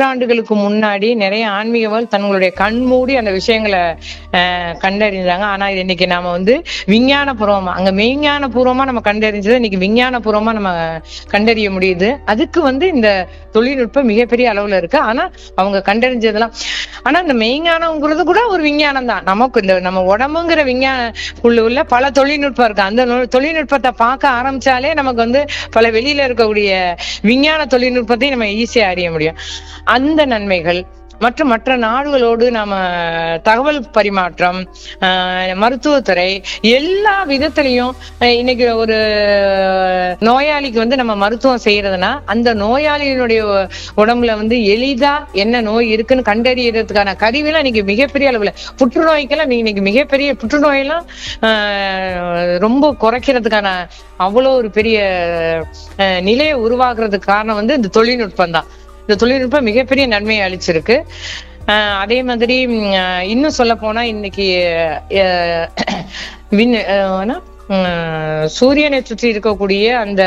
நூற்றாண்டுகளுக்கு முன்னாடி நிறைய ஆன்மீகவாள் தங்களுடைய கண் மூடி அந்த விஷயங்களை அஹ், கண்டறிந்தாங்க ஆனா இன்னைக்கு நாம வந்து விஞ்ஞான பூர்வமா அங்க மெய்ஞான பூர்வமா நம்ம கண்டறிஞ்சதை இன்னைக்கு விஞ்ஞான பூர்வமா நம்ம கண்டறிய முடியுது அதுக்கு வந்து இந்த தொழில்நுட்பம் மிகப்பெரிய அளவுல இருக்கு ஆனா அவங்க கண்டறிஞ்சதெல்லாம் ஆனா இந்த மெய்ஞானம்ங்கிறது கூட ஒரு விஞ்ஞானம் தான் நமக்கு இந்த நம்ம உடம்புங்கிற விஞ்ஞான உள்ள உள்ள பல தொழில்நுட்பம் இருக்கு அந்த நொ- தொழில்நுட்பத்தை பார்க்க ஆரம்பிச்சாலே நமக்கு வந்து பல வெளியில இருக்கக்கூடிய விஞ்ஞான தொழில்நுட்பத்தையும் நம்ம ஈஸியா அறிய முடியும் அந்த நன்மைகள் மற்றும் மற்ற நாடுகளோடு நாம தகவல் பரிமாற்றம் ஆஹ், மருத்துவத்துறை எல்லா விதத்திலையும் அஹ், இன்னைக்கு ஒரு நோயாளிக்கு வந்து நம்ம மருத்துவம் செய்யறதுன்னா அந்த நோயாளியினுடைய உடம்புல வந்து எளிதா என்ன நோய் இருக்குன்னு கண்டறியறதுக்கான கருவிலாம் இன்னைக்கு மிகப்பெரிய அளவுல புற்றுநோய்க்கெல்லாம் இன்னைக்கு மிகப்பெரிய புற்றுநோயெல்லாம் ஆஹ், ரொம்ப குறைக்கிறதுக்கான அவ்வளோ ஒரு பெரிய அஹ், நிலையை உருவாக்குறதுக்கு காரணம் வந்து இந்த தொழில்நுட்பம் தான் இந்த தொழில்நுட்பம் மிகப்பெரிய நன்மையை அளிச்சிருக்கு ஆஹ் அதே மாதிரி ம், ஆஹ் இன்னும் சொல்ல போனா இன்னைக்கு ஆஹ் விண் ஆஹ் என்ன? உம், சூரியனை சுற்றி இருக்கக்கூடிய அந்த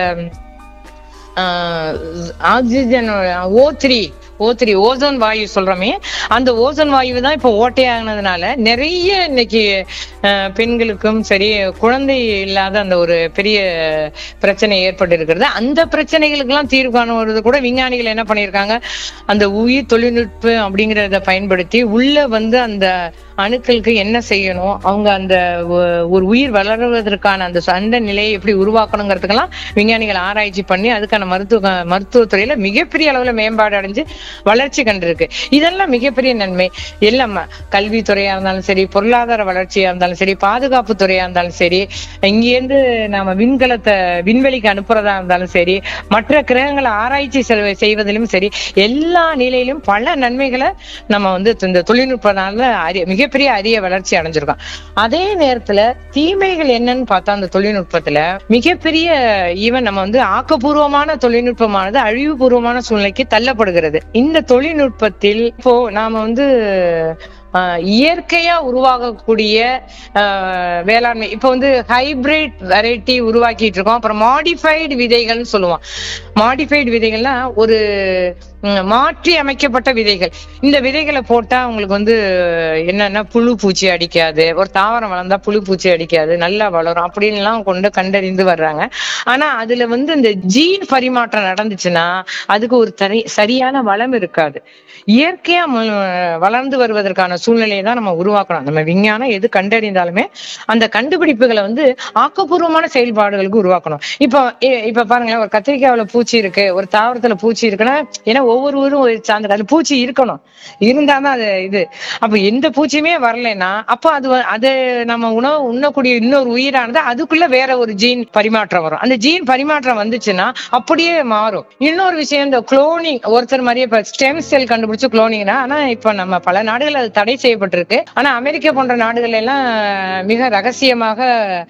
oxygen O three O three ozone வாயு சொல்றோமே அந்த ஓசோன் வாயு தான் இப்போ ஓட்டையானதுனால நிறைய இன்னைக்கு ஆஹ், பெண்களுக்கும் சரி குழந்தை இல்லாத அந்த ஒரு பெரிய பிரச்சனை ஏற்பட்டு இருக்கிறது அந்த பிரச்சனைகளுக்கெல்லாம் தீர்வு காணுவது கூட விஞ்ஞானிகள் என்ன பண்ணியிருக்காங்க அந்த உயிர் தொழில்நுட்பம் அப்படிங்கறத பயன்படுத்தி உள்ள வந்து அந்த அணுக்களுக்கு என்ன செய்யணும் அவங்க அந்த ஒ- ஒரு உயிர் வளருவதற்கான அந்த சந்த நிலையை எப்படி உருவாக்கணுங்கிறதுக்கெல்லாம் விஞ்ஞானிகள் ஆராய்ச்சி பண்ணி அதுக்கான மருத்துவ மருத்துவத்துறையில மிகப்பெரிய அளவுல மேம்பாடு அடைஞ்சு வளர்ச்சி கண்டிருக்கு இதெல்லாம் மிகப்பெரிய நன்மை எல்லாம் கல்வித்துறையா இருந்தாலும் சரி பொருளாதார வளர்ச்சியா இருந்தாலும் சரி பாதுகாப்பு துறையா இருந்தாலும் சரி இங்கேருந்து நாம விண்கலத்தை விண்வெளிக்கு அனுப்புறதா இருந்தாலும் சரி மற்ற கிரகங்களை ஆராய்ச்சி செல்வ- செய்வதிலும் சரி எல்லா நிலையிலும் பல நன்மைகளை நம்ம வந்து இந்த தொழில்நுட்பனால அரிய மிகப்பெரிய அரிய வளர்ச்சி அடைஞ்சிருக்கோம் அதே நேரத்துல தீமைகள் என்னன்னு பார்த்தா அந்த தொழில்நுட்பத்துல மிகப்பெரிய ஈவன் நம்ம வந்து ஆக்கப்பூர்வமான தொழில்நுட்பமானது அழிவுபூர்வமான சூழ்நிலைக்கு தள்ளப்படுகிறது இந்த தொழில்நுட்பத்தில் இப்போ நாம வந்து ஆஹ், இயற்கையா உருவாகக்கூடிய ஆஹ், வேளாண்மை இப்போ வந்து ஹைபிரிட் வெரைட்டி உருவாக்கிட்டு இருக்கோம் அப்புறம் மாடிஃபைடு விதைகள்னு சொல்லுவோம் மாடிஃபைடு விதைகள்னா ஒரு ம், மாற்றி அமைக்கப்பட்ட விதைகள் இந்த விதைகளை போட்டா உங்களுக்கு வந்து என்னன்னா புழு பூச்சி அடிக்காது ஒரு தாவரம் வளர்ந்தா புழு பூச்சி அடிக்காது நல்லா வளரும் அப்படின்லாம் கொண்டு கண்டறிந்து வர்றாங்க ஆனா அதுல வந்து இந்த ஜீன் பரிமாற்றம் நடந்துச்சுன்னா அதுக்கு ஒரு தனி சரியான வளம் இருக்காது இயற்கையா மு- வளர்ந்து வருவதற்கான சூழ்நிலையை தான் நம்ம உருவாக்கணும் நம்ம விஞ்ஞானம் எது கண்டறிந்தாலுமே அந்த கண்டுபிடிப்புகளை வந்து ஆக்கப்பூர்வமான செயல்பாடுகளுக்கு உருவாக்கணும் இப்போ இ- இப்ப பாருங்களேன் ஒரு கத்திரிக்காவுல பூச்சி இருக்கு ஒரு தாவரத்துல பூச்சி இருக்குன்னா ஏன்னா ஒவ்வொரு ஊரும் ஒரு சார்ந்த அதுல பூச்சி இருக்கணும் இருந்தாதான் அது இது அப்ப எந்த பூச்சியுமே வரலைன்னா அப்ப அது வ- அது நம்ம உணவு உண்ணக்கூடிய இன்னொரு உயிரானது அதுக்குள்ள வேற ஒரு ஜீன் பரிமாற்றம் வரும் அந்த ஜீன் பரிமாற்றம் வந்துச்சுன்னா அப்படியே மாறும் இன்னொரு விஷயம் இந்த குளோனிங் ஒருத்தர் மாதிரியே இப்ப ஸ்டெம் செல் கண்டுபிடிச்சு குளோனிங்னா ஆனா இப்ப நம்ம பல நாடுகள் அது தடை செய்யப்பட்டிருக்கு ஆனா அமெரிக்கா போன்ற நாடுகள் எல்லாம் மிக ரகசியமாக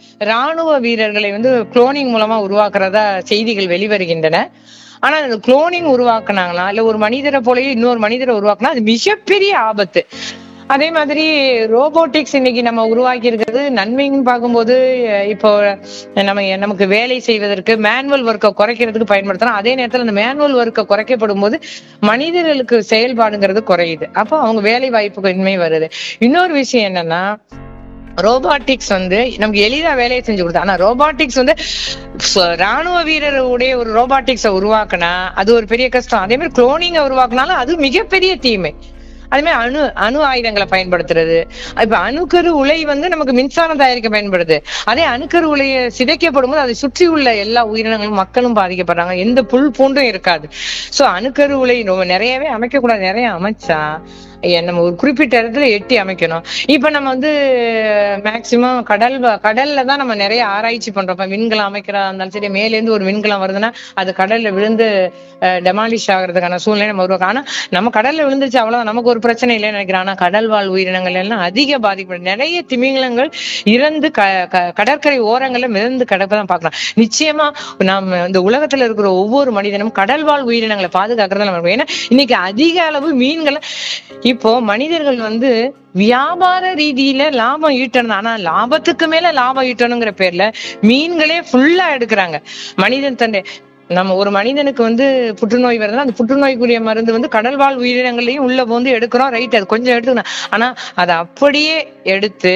ராணுவ வீரர்களை வந்து குளோனிங் மூலமா உருவாக்குறதா செய்திகள் வெளிவருகின்றன ஆனா அந்த குளோனிங் உருவாக்குனாங்கன்னா இல்ல ஒரு மனிதரை போலயே இன்னொரு மனிதரை உருவாக்குனா அது மிகப்பெரிய ஆபத்து அதே மாதிரி ரோபோட்டிக்ஸ் இன்னைக்கு நம்ம உருவாக்கி இருக்கிறது நன்மைன்னு பார்க்கும்போது அஹ் இப்போ நம்ம நமக்கு வேலை செய்வதற்கு மேனுவல் ஒர்க்கை குறைக்கிறதுக்கு பயன்படுத்தலாம் அதே நேரத்துல அந்த மேனுவல் ஒர்க்கை குறைக்கப்படும் போது மனிதர்களுக்கு செயல்பாடுங்கிறது குறையுது அப்போ அவங்க வேலை வாய்ப்புக்கு இன்மை வருது இன்னொரு விஷயம் என்னன்னா ரோபாட்டிக்ஸ் வந்து நமக்கு எளிதா வேலையை செஞ்சு கொடுத்தா ஆனா ரோபாட்டிக்ஸ் வந்து ச- ராணுவ வீரருடைய ஒரு ரோபாட்டிக்ஸை உருவாக்குனா அது ஒரு பெரிய கஷ்டம் அதே மாதிரி குளோனிங்க உருவாக்குனாலும் அது மிகப்பெரிய தீமை அதே மாதிரி அணு அணு ஆயுதங்களை பயன்படுத்துறது இப்ப அணுக்கரு உலை வந்து நமக்கு மின்சாரம் தயாரிக்க பயன்படுது அதே அணுக்கரு உலையை சிதைக்கப்படும் போது அதை சுற்றி உள்ள எல்லா உயிரினங்களும் மக்களும் பாதிக்கப்படுறாங்க எந்த புல் பூண்டும் இருக்காது சோ அணுக்கரு உலை ரொம்ப நிறையவே அமைக்க கூடாது நிறைய அமைச்சா ஐயா, நம்ம ஒரு குறிப்பிட்ட இடத்துல எட்டி அமைக்கணும் இப்ப நம்ம வந்து மேக்சிமம் கடல் வ- கடல்ல தான் நம்ம நிறைய ஆராய்ச்சி பண்றோம் இப்ப விண்கலம் அமைக்கிறதா இருந்தாலும் சரி மேல இருந்து ஒரு விண்கலம் வருதுன்னா அது கடல்ல விழுந்து டெமாலிஷ் ஆகுறதுக்கான சூழ்நிலை நம்ம உருவாக்கும் ஆனா நம்ம கடல்ல விழுந்துச்சு அவ்வளவுதான் நமக்கு ஒரு பிரச்சனை இல்லைன்னு நினைக்கிறேன் ஆனா கடல் வாழ் உயிரினங்கள் எல்லாம் அதிக பாதிக்கப்படும் நிறைய திமிங்கலங்கள் இறந்து க- க- கடற்கரை ஓரங்கள்ல மிதந்து கிடப்பதான் பார்க்கலாம் நிச்சயமா நம்ம இந்த உலகத்துல இருக்கிற ஒவ்வொரு மனிதனும் கடல் வாழ் உயிரினங்களை பாதுகாக்கிறதுல நம்ம இருக்கணும். ஏன்னா இன்னைக்கு அதிக அளவு மீன்களை இப்போ மனிதர்கள் வந்து வியாபார ரீதியில லாபம் ஈட்டணும் ஆனா லாபத்துக்கு மேல லாபம் ஈட்டணுங்கிற பேர்ல மீன்களே ஃபுல்லா எடுக்கிறாங்க மனிதன் தன்னை நம்ம ஒரு மனிதனுக்கு வந்து புற்றுநோய் வருதுன்னா அந்த புற்றுநோய்க்குரிய மருந்து வந்து கடல் வாழ் உயிரினங்களையும் உள்ள வந்து எடுக்கிறோம் ரைட் அது கொஞ்சம் எடுத்துக்கணும் ஆனா அதை அப்படியே எடுத்து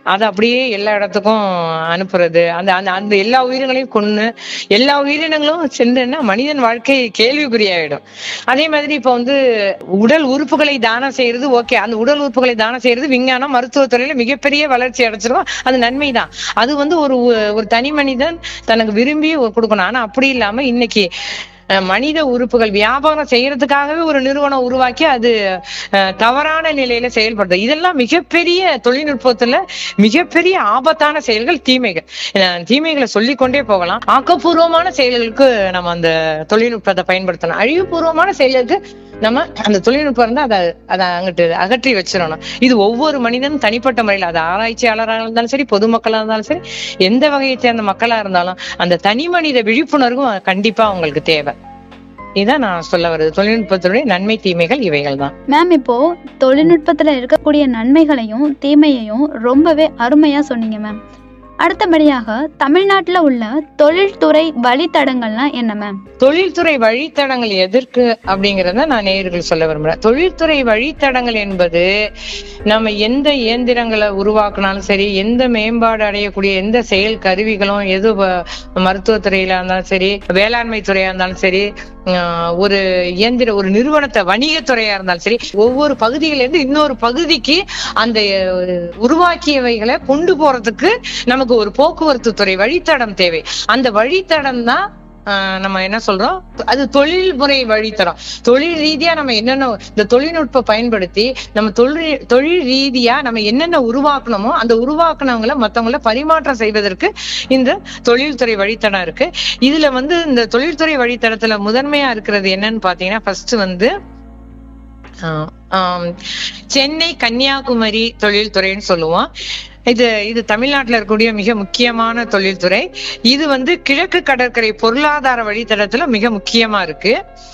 அதை அப்படியே எல்லா இடத்துக்கும் அனுப்புறது அந்த அந்த அந்த எல்லா உயிரினங்களையும் கொன்னு எல்லா உயிரினங்களும் சென்றுன்னா மனிதன் வாழ்க்கை கேள்விக்குறியாயிடும் அதே மாதிரி இப்ப வந்து உடல் உறுப்புகளை தானம் செய்யறது ஓகே அந்த உடல் உறுப்புகளை தானம் செய்யறது விஞ்ஞானம் மருத்துவத்துறையில மிகப்பெரிய வளர்ச்சி அடைச்சிரும் அது நன்மைதான் அது வந்து ஒரு ஒரு தனி மனிதன் தனக்கு விரும்பி கொடுக்கணும் ஆனா அப்படி இல்லாம இன்னைக்கு அஹ், மனித உறுப்புகள் வியாபாரம் செய்யறதுக்காகவே ஒரு நிறுவனம் உருவாக்கி அது அஹ், தவறான நிலையில செயல்படுது இதெல்லாம் மிகப்பெரிய தொழில்நுட்பத்துல மிகப்பெரிய ஆபத்தான செயல்கள் தீமைகள் அஹ், தீமைகளை சொல்லிக் கொண்டே போகலாம் ஆக்கப்பூர்வமான செயல்களுக்கு நம்ம அந்த தொழில்நுட்பத்தை பயன்படுத்தணும் அழிவுபூர்வமான செயல்களுக்கு நம்ம அந்த தொழில்நுட்பம் இருந்தா அதை அதை அங்கிட்டு அகற்றி வச்சிடணும் இது ஒவ்வொரு மனிதனும் தனிப்பட்ட முறையில் அது ஆராய்ச்சியாளராக இருந்தாலும் சரி பொதுமக்களா இருந்தாலும் சரி எந்த வகையை சேர்ந்த மக்களா இருந்தாலும் அந்த தனி மனித விழிப்புணர்வும் கண்டிப்பா அவங்களுக்கு தேவை இதான் நான் சொல்ல வருது தொழில்நுட்பத்துடைய நன்மை தீமைகள் இவைகள் தான் மேம் இப்போ தொழில்நுட்பத்துல இருக்கக்கூடிய நன்மைகளையும் தீமையையும் ரொம்பவே அருமையா சொன்னீங்க மேம் அடுத்தபடியாக தமிழ்நாட்டுல உள்ள தொழில்துறை வழித்தடங்கள்லாம் என்ன மேம் தொழில்துறை வழித்தடங்கள் எதற்கு அப்படிங்கறத நான் நேயர்கள் சொல்ல விரும்புறேன் தொழில்துறை வழித்தடங்கள் என்பது நம்ம எந்த இயந்திரங்களை உருவாக்குனாலும் சரி எந்த மேம்பாடு அடையக்கூடிய எந்த செயல் கருவிகளும் எது வ- மருத்துவத்துறையில இருந்தாலும் சரி வேளாண்மை துறையா இருந்தாலும் சரி ஆஹ் ஒரு இயந்திர ஒரு நிறுவனத்தை வணிகத்துறையா இருந்தாலும் சரி ஒவ்வொரு பகுதியில இருந்து இன்னொரு பகுதிக்கு அந்த அஹ், உருவாக்கியவைகளை கொண்டு போறதுக்கு நமக்கு ஒரு போக்குவரத்து துறை வழித்தடம் தேவை அந்த வழித்தடம் தான் ஆஹ் நம்ம என்ன சொல்றோம் அது தொழில்முறை வழித்தடம் தொழில் ரீதியா நம்ம என்னென்ன இந்த தொழில்நுட்ப பயன்படுத்தி நம்ம தொழில் தொழில் ரீதியா நம்ம என்னென்ன உருவாக்கணுமோ அந்த உருவாக்குனவங்களை மத்தவங்கள பரிமாற்றம் செய்வதற்கு இந்த தொழில்துறை வழித்தடம் இருக்கு இதுல வந்து இந்த தொழில்துறை வழித்தடத்துல முதன்மையா இருக்கிறது என்னன்னு பாத்தீங்கன்னா ஃபர்ஸ்ட் வந்து ஆஹ் ஆம், சென்னை கன்னியாகுமரி தொழில்துறைன்னு சொல்லுவோம் இது இது தமிழ்நாட்டுல இருக்கக்கூடிய மிக முக்கியமான தொழில்துறை இது வந்து கிழக்கு கடற்கரை பொருளாதார வழித்தடத்துல மிக முக்கியமா இருக்கு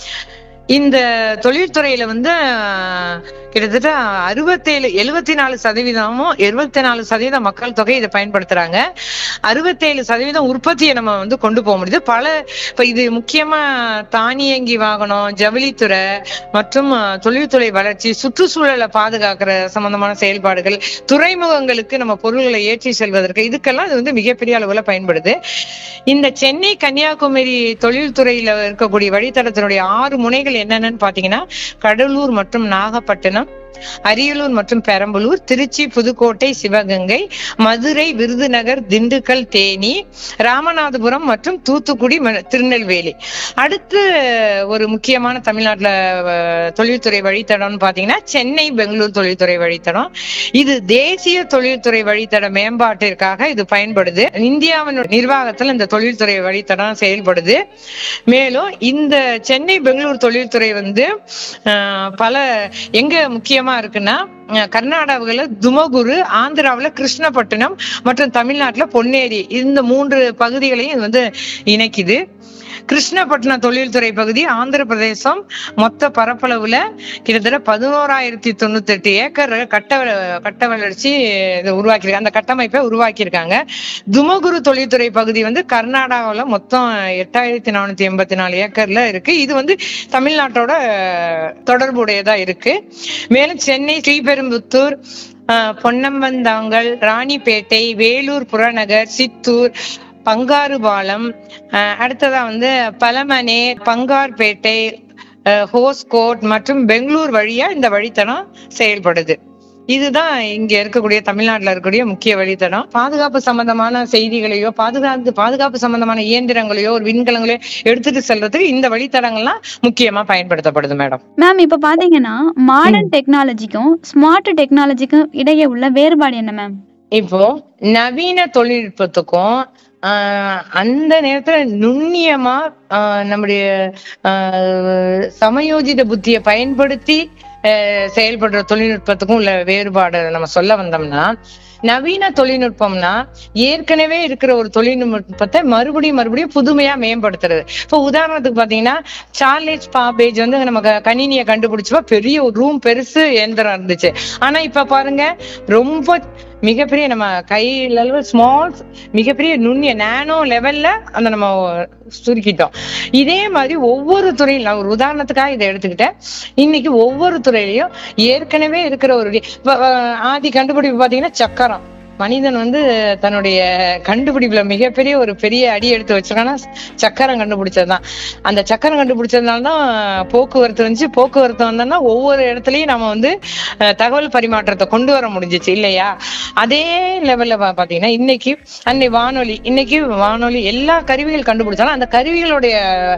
இந்த தொழில்துறையில வந்து ஆஹ், கிட்டத்தட்ட அறுபத்தேழு எழுவத்தி நாலு சதவீதமும் எழுபத்தி நாலு சதவீத மக்கள் தொகை இதை பயன்படுத்துறாங்க அறுபத்தேழு சதவீதம் உற்பத்தியை நம்ம வந்து கொண்டு போக முடியுது பல இப்ப இது முக்கியமா தானியங்கி வாகனம் ஜவுளித்துறை மற்றும் அஹ், தொழில்துறை வளர்ச்சி சுற்றுச்சூழலை பாதுகாக்கிற சம்பந்தமான செயல்பாடுகள் துறைமுகங்களுக்கு நம்ம பொருள்களை ஏற்றி செல்வதற்கு இதுக்கெல்லாம் இது வந்து மிகப்பெரிய அளவுல பயன்படுது இந்த சென்னை கன்னியாகுமரி தொழில்துறையில இருக்கக்கூடிய வழித்தடத்தினுடைய ஆறு முனைகள் என்னென்னு பாத்தீங்கன்னா கடலூர் மற்றும் நாகப்பட்டினம் அரியலூர் மற்றும் பெரம்பலூர் திருச்சி புதுக்கோட்டை சிவகங்கை மதுரை விருதுநகர் திண்டுக்கல் தேனி ராமநாதபுரம் மற்றும் தூத்துக்குடி ம- திருநெல்வேலி அடுத்து ஒரு முக்கியமான தமிழ்நாட்டுல அஹ், தொழில்துறை வழித்தடம்னு பாத்தீங்கன்னா சென்னை பெங்களூர் தொழில்துறை வழித்தடம் இது தேசிய தொழில்துறை வழித்தட மேம்பாட்டிற்காக இது பயன்படுது இந்தியாவின் நிர்வாகத்துல இந்த தொழில்துறை வழித்தடம் செயல்படுது மேலும் இந்த சென்னை பெங்களூர் தொழில்துறை வந்து அஹ், பல எங்க முக்கியமா இருக்குன்னா அஹ், கர்நாடகாவுல துமகுரு ஆந்திராவுல கிருஷ்ணப்பட்டினம் மற்றும் தமிழ்நாட்டுல பொன்னேரி இந்த மூன்று பகுதிகளையும் இது வந்து இணைக்குது கிருஷ்ணப்பட்டினம் தொழில்துறை பகுதி ஆந்திர பிரதேசம் மொத்த பரப்பளவுல கிட்டத்தட்ட பதினோராயிரத்தி தொண்ணூத்தி எட்டு ஏக்கர் கட்ட வ- கட்ட வளர்ச்சி இதை உருவாக்கியிருக்காங்க அந்த கட்டமைப்பை உருவாக்கியிருக்காங்க துமகுரு தொழில்துறை பகுதி வந்து கர்நாடகாவுல மொத்தம் எட்டாயிரத்தி நானூத்தி எண்பத்தி நாலு ஏக்கர்ல இருக்கு இது வந்து தமிழ்நாட்டோட தொடர்புடையதா இருக்கு மேலும் சென்னை ஸ்ரீபெரும்புத்தூர் ஆஹ், பொன்னம்பந்தாங்கல் ராணிப்பேட்டை வேலூர் புறநகர் சித்தூர் பங்காருபாலம் ஆஹ், அடுத்ததா வந்து பலமனே பங்கார்பேட்டை ஆஹ், ஹோஸ்கோட் மற்றும் பெங்களூர் வழியா இந்த வழித்தடம் செயல்படுது இதுதான் இங்க இருக்கக்கூடிய தமிழ்நாட்டுல இருக்கக்கூடிய முக்கிய வழித்தடம் பாதுகாப்பு சம்பந்தமான செய்திகளையோ பாதுகாப்பு பாதுகாப்பு சம்பந்தமான இயந்திரங்களையோ ஒரு விண்கலங்களையோ எடுத்துட்டு செல்றதுக்கு இந்த வழித்தடங்கள்லாம் முக்கியமா பயன்படுத்தப்படுது மேடம் மேம் இப்போ பாத்தீங்கன்னா மாடர்ன் டெக்னாலஜிக்கும் ஸ்மார்ட் டெக்னாலஜிக்கும் இடையே உள்ள வேறுபாடு என்ன மேம் இப்போ நவீன தொழில்நுட்பத்துக்கும் ஆஹ் அந்த நேரத்துல நுண்ணியமா ஆஹ் நம்முடைய ஆஹ் சமயோஜித புத்தியை பயன்படுத்தி ஆஹ் செயல்படுற தொழில்நுட்பத்துக்கும் உள்ள வேறுபாடு நம்ம சொல்ல வந்தோம்னா நவீன தொழில்நுட்பம்னா ஏற்கனவே இருக்கிற ஒரு தொழில்நுட்பத்தை மறுபடியும் மறுபடியும் புதுமையா மேம்படுத்துறது இப்போ உதாரணத்துக்கு பாத்தீங்கன்னா சார்லஸ் பாபேஜ் வந்து நம்ம க- கணினியை கண்டுபிடிச்சப்ப பெரிய ஒரு ரூம் பெருசு இயந்திரம் இருந்துச்சு ஆனா இப்ப பாருங்க ரொம்ப மிகப்பெரிய நம்ம கை லெவல் ஸ்மால் மிகப்பெரிய நுண்ணிய நானோ லெவல்ல அந்த நம்ம சுருக்கிட்டோம் இதே மாதிரி ஒவ்வொரு துறையில் நான் ஒரு உதாரணத்துக்காக இதை எடுத்துக்கிட்டேன் இன்னைக்கு ஒவ்வொரு துறையிலையும் ஏற்கனவே இருக்கிற ஒரு இப்ப, அஹ், ஆதி கண்டுபிடிப்பு பாத்தீங்கன்னா சக்கரம் மனிதன் வந்து தன்னுடைய கண்டுபிடிப்புல மிகப்பெரிய ஒரு பெரிய அடி எடுத்து வச்சிருக்கான்னா சக்கரம் கண்டுபிடிச்சதுதான் அந்த சக்கரம் கண்டுபிடிச்சதுனால தான் போக்குவரத்து வந்துச்சு போக்குவரத்து வந்தோம்னா ஒவ்வொரு இடத்துலயும் நம்ம வந்து அஹ், தகவல் பரிமாற்றத்தை கொண்டு வர முடிஞ்சிச்சு இல்லையா அதே லெவல்ல பா- பாத்தீங்கன்னா இன்னைக்கு அன்னை வானொலி இன்னைக்கு வானொலி எல்லா கருவிகள் கண்டுபிடிச்சாலும் அந்த கருவிகளுடைய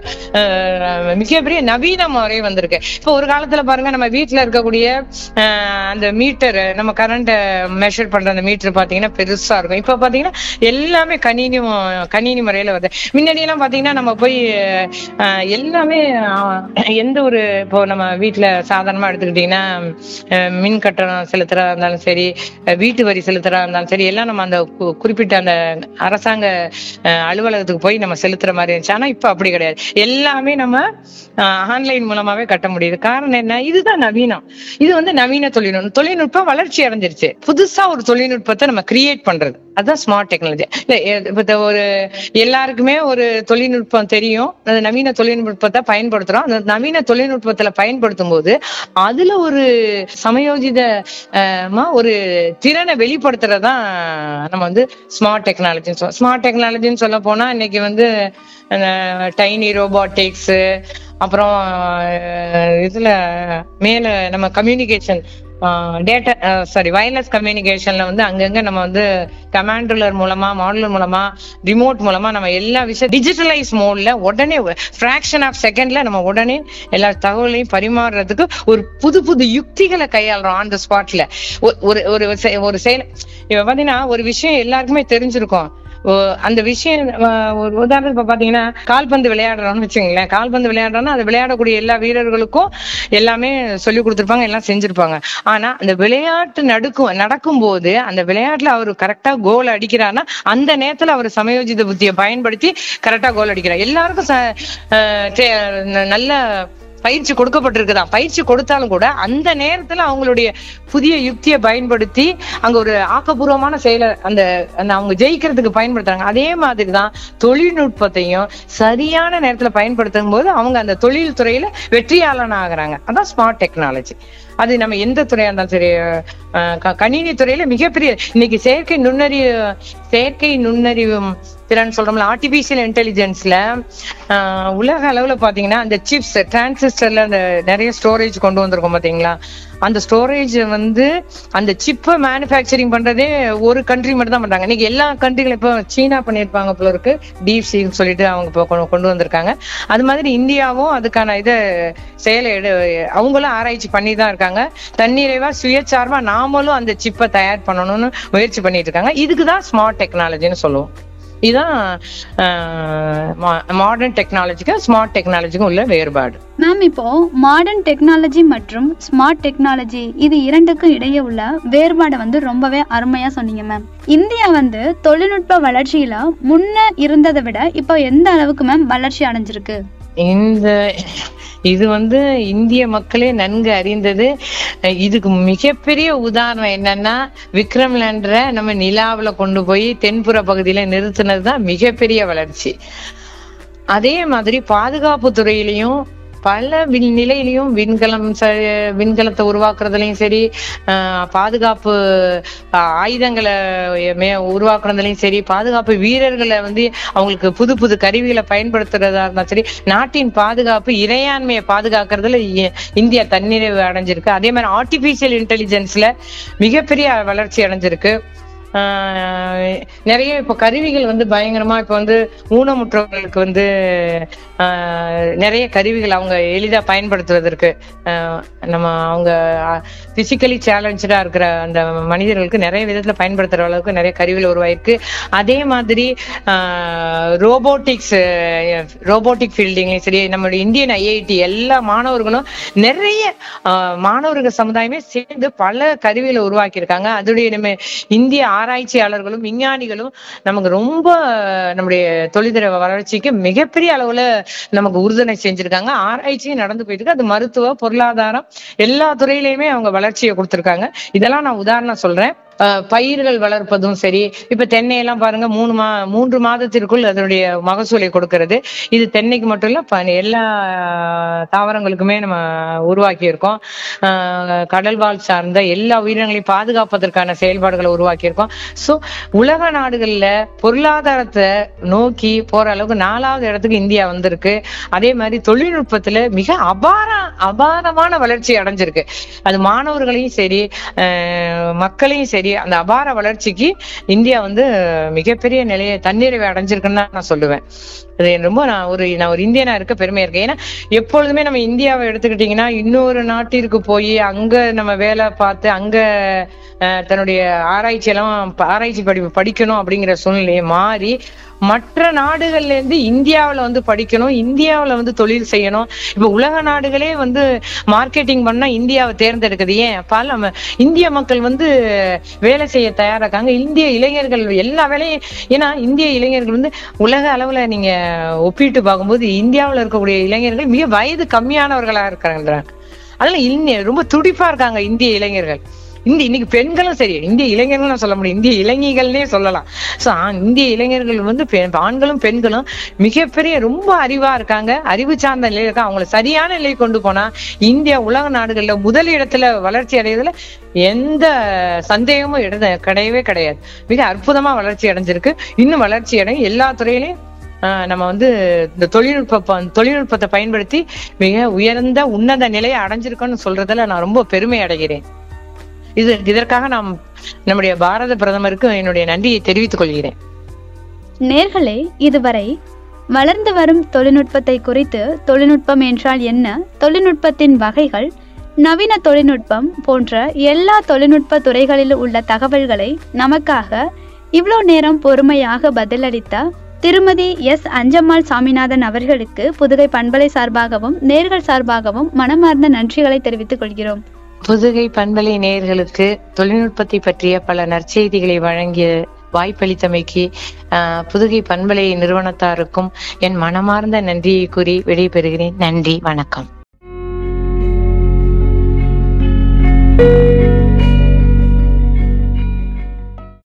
அஹ், மிகப்பெரிய நவீன முறை வந்திருக்கு இப்போ ஒரு காலத்துல பாருங்க நம்ம வீட்ல இருக்கக்கூடிய அஹ், அந்த மீட்டர் நம்ம கரண்ட் மெஷர் பண்ற அந்த மீட்டர் பாத்தீங்கன்னா பெருசா இருக்கும் இப்ப பாத்தீங்கன்னா எல்லாமே கணினி மு- கணினி முறையில வருது முன்னாடி எல்லாம் பாத்தீங்கன்னா நம்ம போய் அஹ், எல்லாமே அஹ், எந்த ஒரு இப்போ நம்ம வீட்ல சாதாரணமா எடுத்துக்கிட்டீங்கன்னா அஹ், மின் கட்டணம் செலுத்துறதா இருந்தாலும் சரி அஹ், வீட்டு வரி செலுத்துறதா இருந்தாலும் சரி எல்லாம் நம்ம அந்த கு- குறிப்பிட்ட அந்த அரசாங்க அஹ், அலுவலகத்துக்கு போய் நம்ம செலுத்துற மாதிரி இருந்துச்சு ஆனா இப்ப அப்படி கிடையாது எல்லாமே நம்ம ஆன்லைன் மூலமாவே கட்ட முடியுது காரணம் என்ன இதுதான் நவீனம் இது வந்து நவீன தொழில்நுட்பம் தொழில்நுட்பம் வளர்ச்சி அடைஞ்சிருச்சு புதுசா ஒரு தொழில்நுட்பத்தை நம்ம கிரியேட் பண்றது அதுதான் ஸ்மார்ட் டெக்னாலஜி இல்ல எ- இப்ப இந்த ஒரு எல்லாருக்குமே ஒரு தொழில்நுட்பம் தெரியும் அந்த நவீன தொழில்நுட்பத்தை பயன்படுத்துறோம் அந்த நவீன தொழில்நுட்பத்துல பயன்படுத்தும் போது அதுல ஒரு சமயோஜித அஹ், மா ஒரு திறனை வெளிப்படுத்துறதுதான் நம்ம வந்து ஸ்மார்ட் டெக்னாலஜின்னு சொல்லுவோம் ஸ்மார்ட் டெக்னாலஜின்னு சொல்ல போனா இன்னைக்கு வந்து டைனி ரோபாட்டிக்ஸ் அப்புறம் அஹ், இதுல மேல நம்ம கம்யூனிகேஷன் டேட்டா சாரி வயர்லெஸ் கம்யூனிகேஷன்ல வந்து அங்கங்க நம்ம வந்து கமாண்டர் மூலமா மாடுலர் மூலமா ரிமோட் மூலமா நம்ம எல்லா விஷயம் டிஜிட்டலைஸ் மோட்ல உடனே ஃபிராக்ஷன் ஆஃப் செகண்ட்ல நம்ம உடனே எல்லா தகவலையும் பரிமாறுறதுக்கு ஒரு புது புது யுக்திகளை கையாளுறோம் ஆன் த ஸ்பாட்ல ஒரு ஒரு செ- ஒரு செயல் இப்ப பாத்தீங்கன்னா ஒரு விஷயம் எல்லாருக்குமே தெரிஞ்சிருக்கும் ஓ, அந்த விஷயம் அஹ், ஒரு உதாரணத்துக்கு இப்ப பாத்தீங்கன்னா கால்பந்து விளையாடுறோம்னு வச்சுங்களேன் கால்பந்து விளையாடுறோம்னா அது விளையாடக்கூடிய எல்லா வீரர்களுக்கும் எல்லாமே சொல்லி கொடுத்திருப்பாங்க எல்லாம் செஞ்சிருப்பாங்க ஆனா அந்த விளையாட்டு நடக்கும் நடக்கும்போது அந்த விளையாட்டுல அவர் கரெக்டா கோல் அடிக்கிறாருன்னா அந்த நேரத்துல அவர் சமயோஜித புத்தியை பயன்படுத்தி கரெக்டா கோல் அடிக்கிறார் எல்லாருக்கும் ச- அஹ், தே- நல்ல பயிற்சி கொடுக்கப்பட்டிருக்குதான் பயிற்சி கொடுத்தாலும் கூட அந்த நேரத்துல அவங்களுடைய புதிய யுக்தியை பயன்படுத்தி அங்க ஒரு ஆக்கப்பூர்வமான செயலை அந்த அந்த அவங்க ஜெயிக்கிறதுக்கு பயன்படுத்துறாங்க அதே மாதிரிதான் தொழில்நுட்பத்தையும் சரியான நேரத்துல பயன்படுத்தும் போது அவங்க அந்த தொழில் துறையில வெற்றியாளன் ஆகுறாங்க அதான் ஸ்மார்ட் டெக்னாலஜி அது நம்ம எந்த துறையா இருந்தாலும் சரி அஹ் க- கணினி துறையில மிகப்பெரிய இன்னைக்கு செயற்கை நுண்ணறிவு செயற்கை நுண்ணறிவு திறன் சொல்றோம்ல ஆர்டிபிஷியல் இன்டெலிஜென்ஸ்ல உலக அளவுல பாத்தீங்கன்னா அந்த சிப்ஸ் டிரான்சிஸ்டர்ல அந்த நிறைய ஸ்டோரேஜ் கொண்டு வந்திருக்கோம் பாத்தீங்களா அந்த ஸ்டோரேஜ் வந்து அந்த சிப்பை மேனுஃபேக்சரிங் பண்றதே ஒரு கண்ட்ரி மட்டும் தான் பண்றாங்க இன்னைக்கு எல்லா கண்ட்ரிகளும் இப்போ சீனா பண்ணியிருப்பாங்க போல இருக்கு டீப் சீன்னு சொல்லிட்டு அவங்க இப்போ கொண்டு கொண்டு வந்திருக்காங்க அது மாதிரி இந்தியாவும் அதுக்கான இதை செயலை எடு அவங்களும் ஆராய்ச்சி பண்ணி தான் இருக்காங்க தன்னிறைவா சுயசார்பா நாமளும் அந்த சிப்பை தயார் பண்ணணும்னு முயற்சி பண்ணிட்டு இருக்காங்க இதுக்கு தான் ஸ்மார்ட் டெக்னாலஜின்னு சொல்லுவோம் இதுதான் மாடர்ன் டெக்னாலஜிக்கும் ஸ்மார்ட் டெக்னாலஜிக்கும் உள்ள வேறுபாடு மேம் இப்போ மாடர்ன் டெக்னாலஜி மற்றும் ஸ்மார்ட் டெக்னாலஜி இது இரண்டுக்கும் இடையே உள்ள வேறுபாடை வந்து ரொம்பவே அருமையா சொன்னீங்க மேம் இந்தியா வந்து தொழில்நுட்ப வளர்ச்சியில முன்ன இருந்ததை விட இப்போ எந்த அளவுக்கு மேம் வளர்ச்சி அடைஞ்சிருக்கு இந்த இது வந்து இந்திய மக்களே நன்கு அறிந்தது அஹ் இதுக்கு மிகப்பெரிய உதாரணம் என்னன்னா விக்ரம் லேண்டரை நம்ம நிலாவுல கொண்டு போய் தென்புற பகுதியில நிறுத்தினது தான் மிகப்பெரிய வளர்ச்சி அதே மாதிரி பாதுகாப்பு துறையிலையும் பல விண் நிலையிலையும் விண்கலம் ச- விண்கலத்தை உருவாக்குறதுலயும் சரி ஆஹ் பாதுகாப்பு ஆஹ் ஆயுதங்களை மே உருவாக்குறதுலயும் சரி பாதுகாப்பு வீரர்களை வந்து அவங்களுக்கு புது புது கருவிகளை பயன்படுத்துறதா இருந்தா சரி நாட்டின் பாதுகாப்பு இறையாண்மையை பாதுகாக்கிறதுல இ- இந்தியா தன்னிறைவு அடைஞ்சிருக்கு அதே மாதிரி ஆர்டிபிஷியல் இன்டெலிஜென்ஸ்ல மிகப்பெரிய வளர்ச்சி அடைஞ்சிருக்கு ஆஹ் நிறைய இப்ப கருவிகள் வந்து பயங்கரமா இப்ப வந்து ஊனமுற்றவர்களுக்கு வந்து ஆஹ் நிறைய கருவிகள் அவங்க எளிதா பயன்படுத்துவதற்கு ஆஹ் நம்ம அவங்க பிசிக்கலி சேலஞ்சா இருக்கிற அந்த மனிதர்களுக்கு நிறைய விதத்துல பயன்படுத்துற அளவுக்கு நிறைய கருவிகள் உருவாயிருக்கு அதே மாதிரி ரோபோட்டிக்ஸ் ரோபோட்டிக் ஃபீல்டிங்லயும் சரி நம்மளுடைய இந்தியன் ஐஐடி எல்லா மாணவர்களும் நிறைய ஆஹ் மாணவர்கள் சமுதாயமே சேர்ந்து பல கருவிகளை உருவாக்கி இருக்காங்க அதோடைய நம்ம இந்திய ஆராய்ச்சியாளர்களும் விஞ்ஞானிகளும் நமக்கு ரொம்ப நம்முடைய தொழில்துறை வளர்ச்சிக்கு மிகப்பெரிய அளவுல நமக்கு உறுதுணை செஞ்சிருக்காங்க ஆராய்ச்சியும் நடந்து போயிட்டு இருக்கு அது மருத்துவ பொருளாதாரம் எல்லா துறையிலயுமே அவங்க வளர்ச்சியை கொடுத்திருக்காங்க இதெல்லாம் நான் உதாரணம் சொல்றேன் அஹ், பயிர்கள் வளர்ப்பதும் சரி இப்ப தென்னை எல்லாம் பாருங்க மூணு மா மூன்று மாதத்திற்குள் அதனுடைய மகசூலை கொடுக்கிறது இது தென்னைக்கு மட்டும் இல்ல ப- எல்லா தாவரங்களுக்குமே நம்ம உருவாக்கி இருக்கோம் ஆஹ் கடல்வாழ் சார்ந்த எல்லா உயிரினங்களையும் பாதுகாப்பதற்கான செயல்பாடுகளை உருவாக்கி இருக்கோம் சோ உலக நாடுகள்ல பொருளாதாரத்தை நோக்கி போற அளவுக்கு நாலாவது இடத்துக்கு இந்தியா வந்திருக்கு அதே மாதிரி தொழில்நுட்பத்துல மிக அபார அபாரமான வளர்ச்சி அடைஞ்சிருக்கு அது மாணவர்களையும் சரி ஆஹ் மக்களையும் சரி அந்த அபார வளர்ச்சிக்கு இந்தியா வந்து மிகப்பெரிய நிலையை தன்னிறைவை அடைஞ்சிருக்குன்னு தான் நான் சொல்லுவேன் அது ரொம்ப நான் ஒரு நான் ஒரு இந்தியனா இருக்க பெருமையா இருக்கேன் ஏன்னா எப்பொழுதுமே நம்ம இந்தியாவை எடுத்துக்கிட்டீங்கன்னா இன்னொரு நாட்டிற்கு போய் அங்க நம்ம வேலை பார்த்து அங்க அஹ், தன்னுடைய ஆராய்ச்சி எல்லாம் ப- ஆராய்ச்சி படிப்பு படிக்கணும் அப்படிங்கிற சூழ்நிலையை மாறி மற்ற நாடுகள்ல இருந்து இந்தியாவுல வந்து படிக்கணும் இந்தியாவுல வந்து தொழில் செய்யணும் இப்ப உலக நாடுகளே வந்து மார்க்கெட்டிங் பண்ணா இந்தியாவை தேர்ந்தெடுக்குது ஏன் பல நம்ம இந்திய மக்கள் வந்து வேலை செய்ய தயாராக்காங்க இந்திய இளைஞர்கள் எல்லா வேலையும் ஏன்னா இந்திய இளைஞர்கள் வந்து உலக அளவுல நீங்க ஒப்பிட்டு பார்க்கும்போது இந்தியாவுல இருக்கக்கூடிய இளைஞர்கள் மிக வயது கம்மியானவர்களா இருக்காங்க அதனால இன்னி ரொம்ப துடிப்பா இருக்காங்க இந்திய இளைஞர்கள் இந்த இன்னைக்கு பெண்களும் சரி இந்திய இளைஞர்களும் சொல்ல முடியும் இந்திய இளைஞர்கள்னே சொல்லலாம் சோ இந்திய இளைஞர்கள் வந்து பெண்- ஆண்களும் பெண்களும் மிகப்பெரிய ரொம்ப அறிவா இருக்காங்க அறிவு சார்ந்த நிலையில இருக்காங்க அவங்களை சரியான நிலையை கொண்டு போனா இந்தியா உலக நாடுகள்ல முதல் இடத்துல வளர்ச்சி அடைவதுல எந்த சந்தேகமும் இட- கிடையவே கிடையாது மிக அற்புதமா வளர்ச்சி அடைஞ்சிருக்கு இன்னும் வளர்ச்சி அடையும் எல்லா துறையிலையும் ஆஹ் நம்ம வந்து இந்த தொழில்நுட்ப ப- தொழில்நுட்பத்தை பயன்படுத்தி மிக உயர்ந்த உன்னத நிலையை அடைஞ்சிருக்கோம்னு சொல்றதுல நான் ரொம்ப பெருமை அடைகிறேன் இது இதற்காக நாம் நம்முடைய பாரத பிரதமருக்கு என்னுடைய நன்றியை தெரிவித்துக் கொள்கிறேன் நேர்களே இதுவரை வளர்ந்து வரும் தொழில்நுட்பத்தை குறித்து தொழில்நுட்பம் என்றால் என்ன தொழில்நுட்பத்தின் வகைகள் நவீன தொழில்நுட்பம் போன்ற எல்லா தொழில்நுட்ப துறைகளில் உள்ள தகவல்களை நமக்காக இவ்வளோ நேரம் பொறுமையாக பதிலளித்த திருமதி எஸ் அஞ்சம்மாள் சாமிநாதன் அவர்களுக்கு புதுகை பண்பலை சார்பாகவும் நேர்கள் சார்பாகவும் மனமார்ந்த நன்றிகளை தெரிவித்துக் கொள்கிறோம் புதுகை பண்பலை நேயர்களுக்கு தொழில்நுட்பத்தை பற்றிய பல நற்செய்திகளை வழங்கிய வாய்ப்பளித்தமைக்கு ஆஹ், புதுகை பண்பலை நிறுவனத்தாருக்கும் என் மனமார்ந்த நன்றியை கூறி விடைபெறுகிறேன் நன்றி வணக்கம்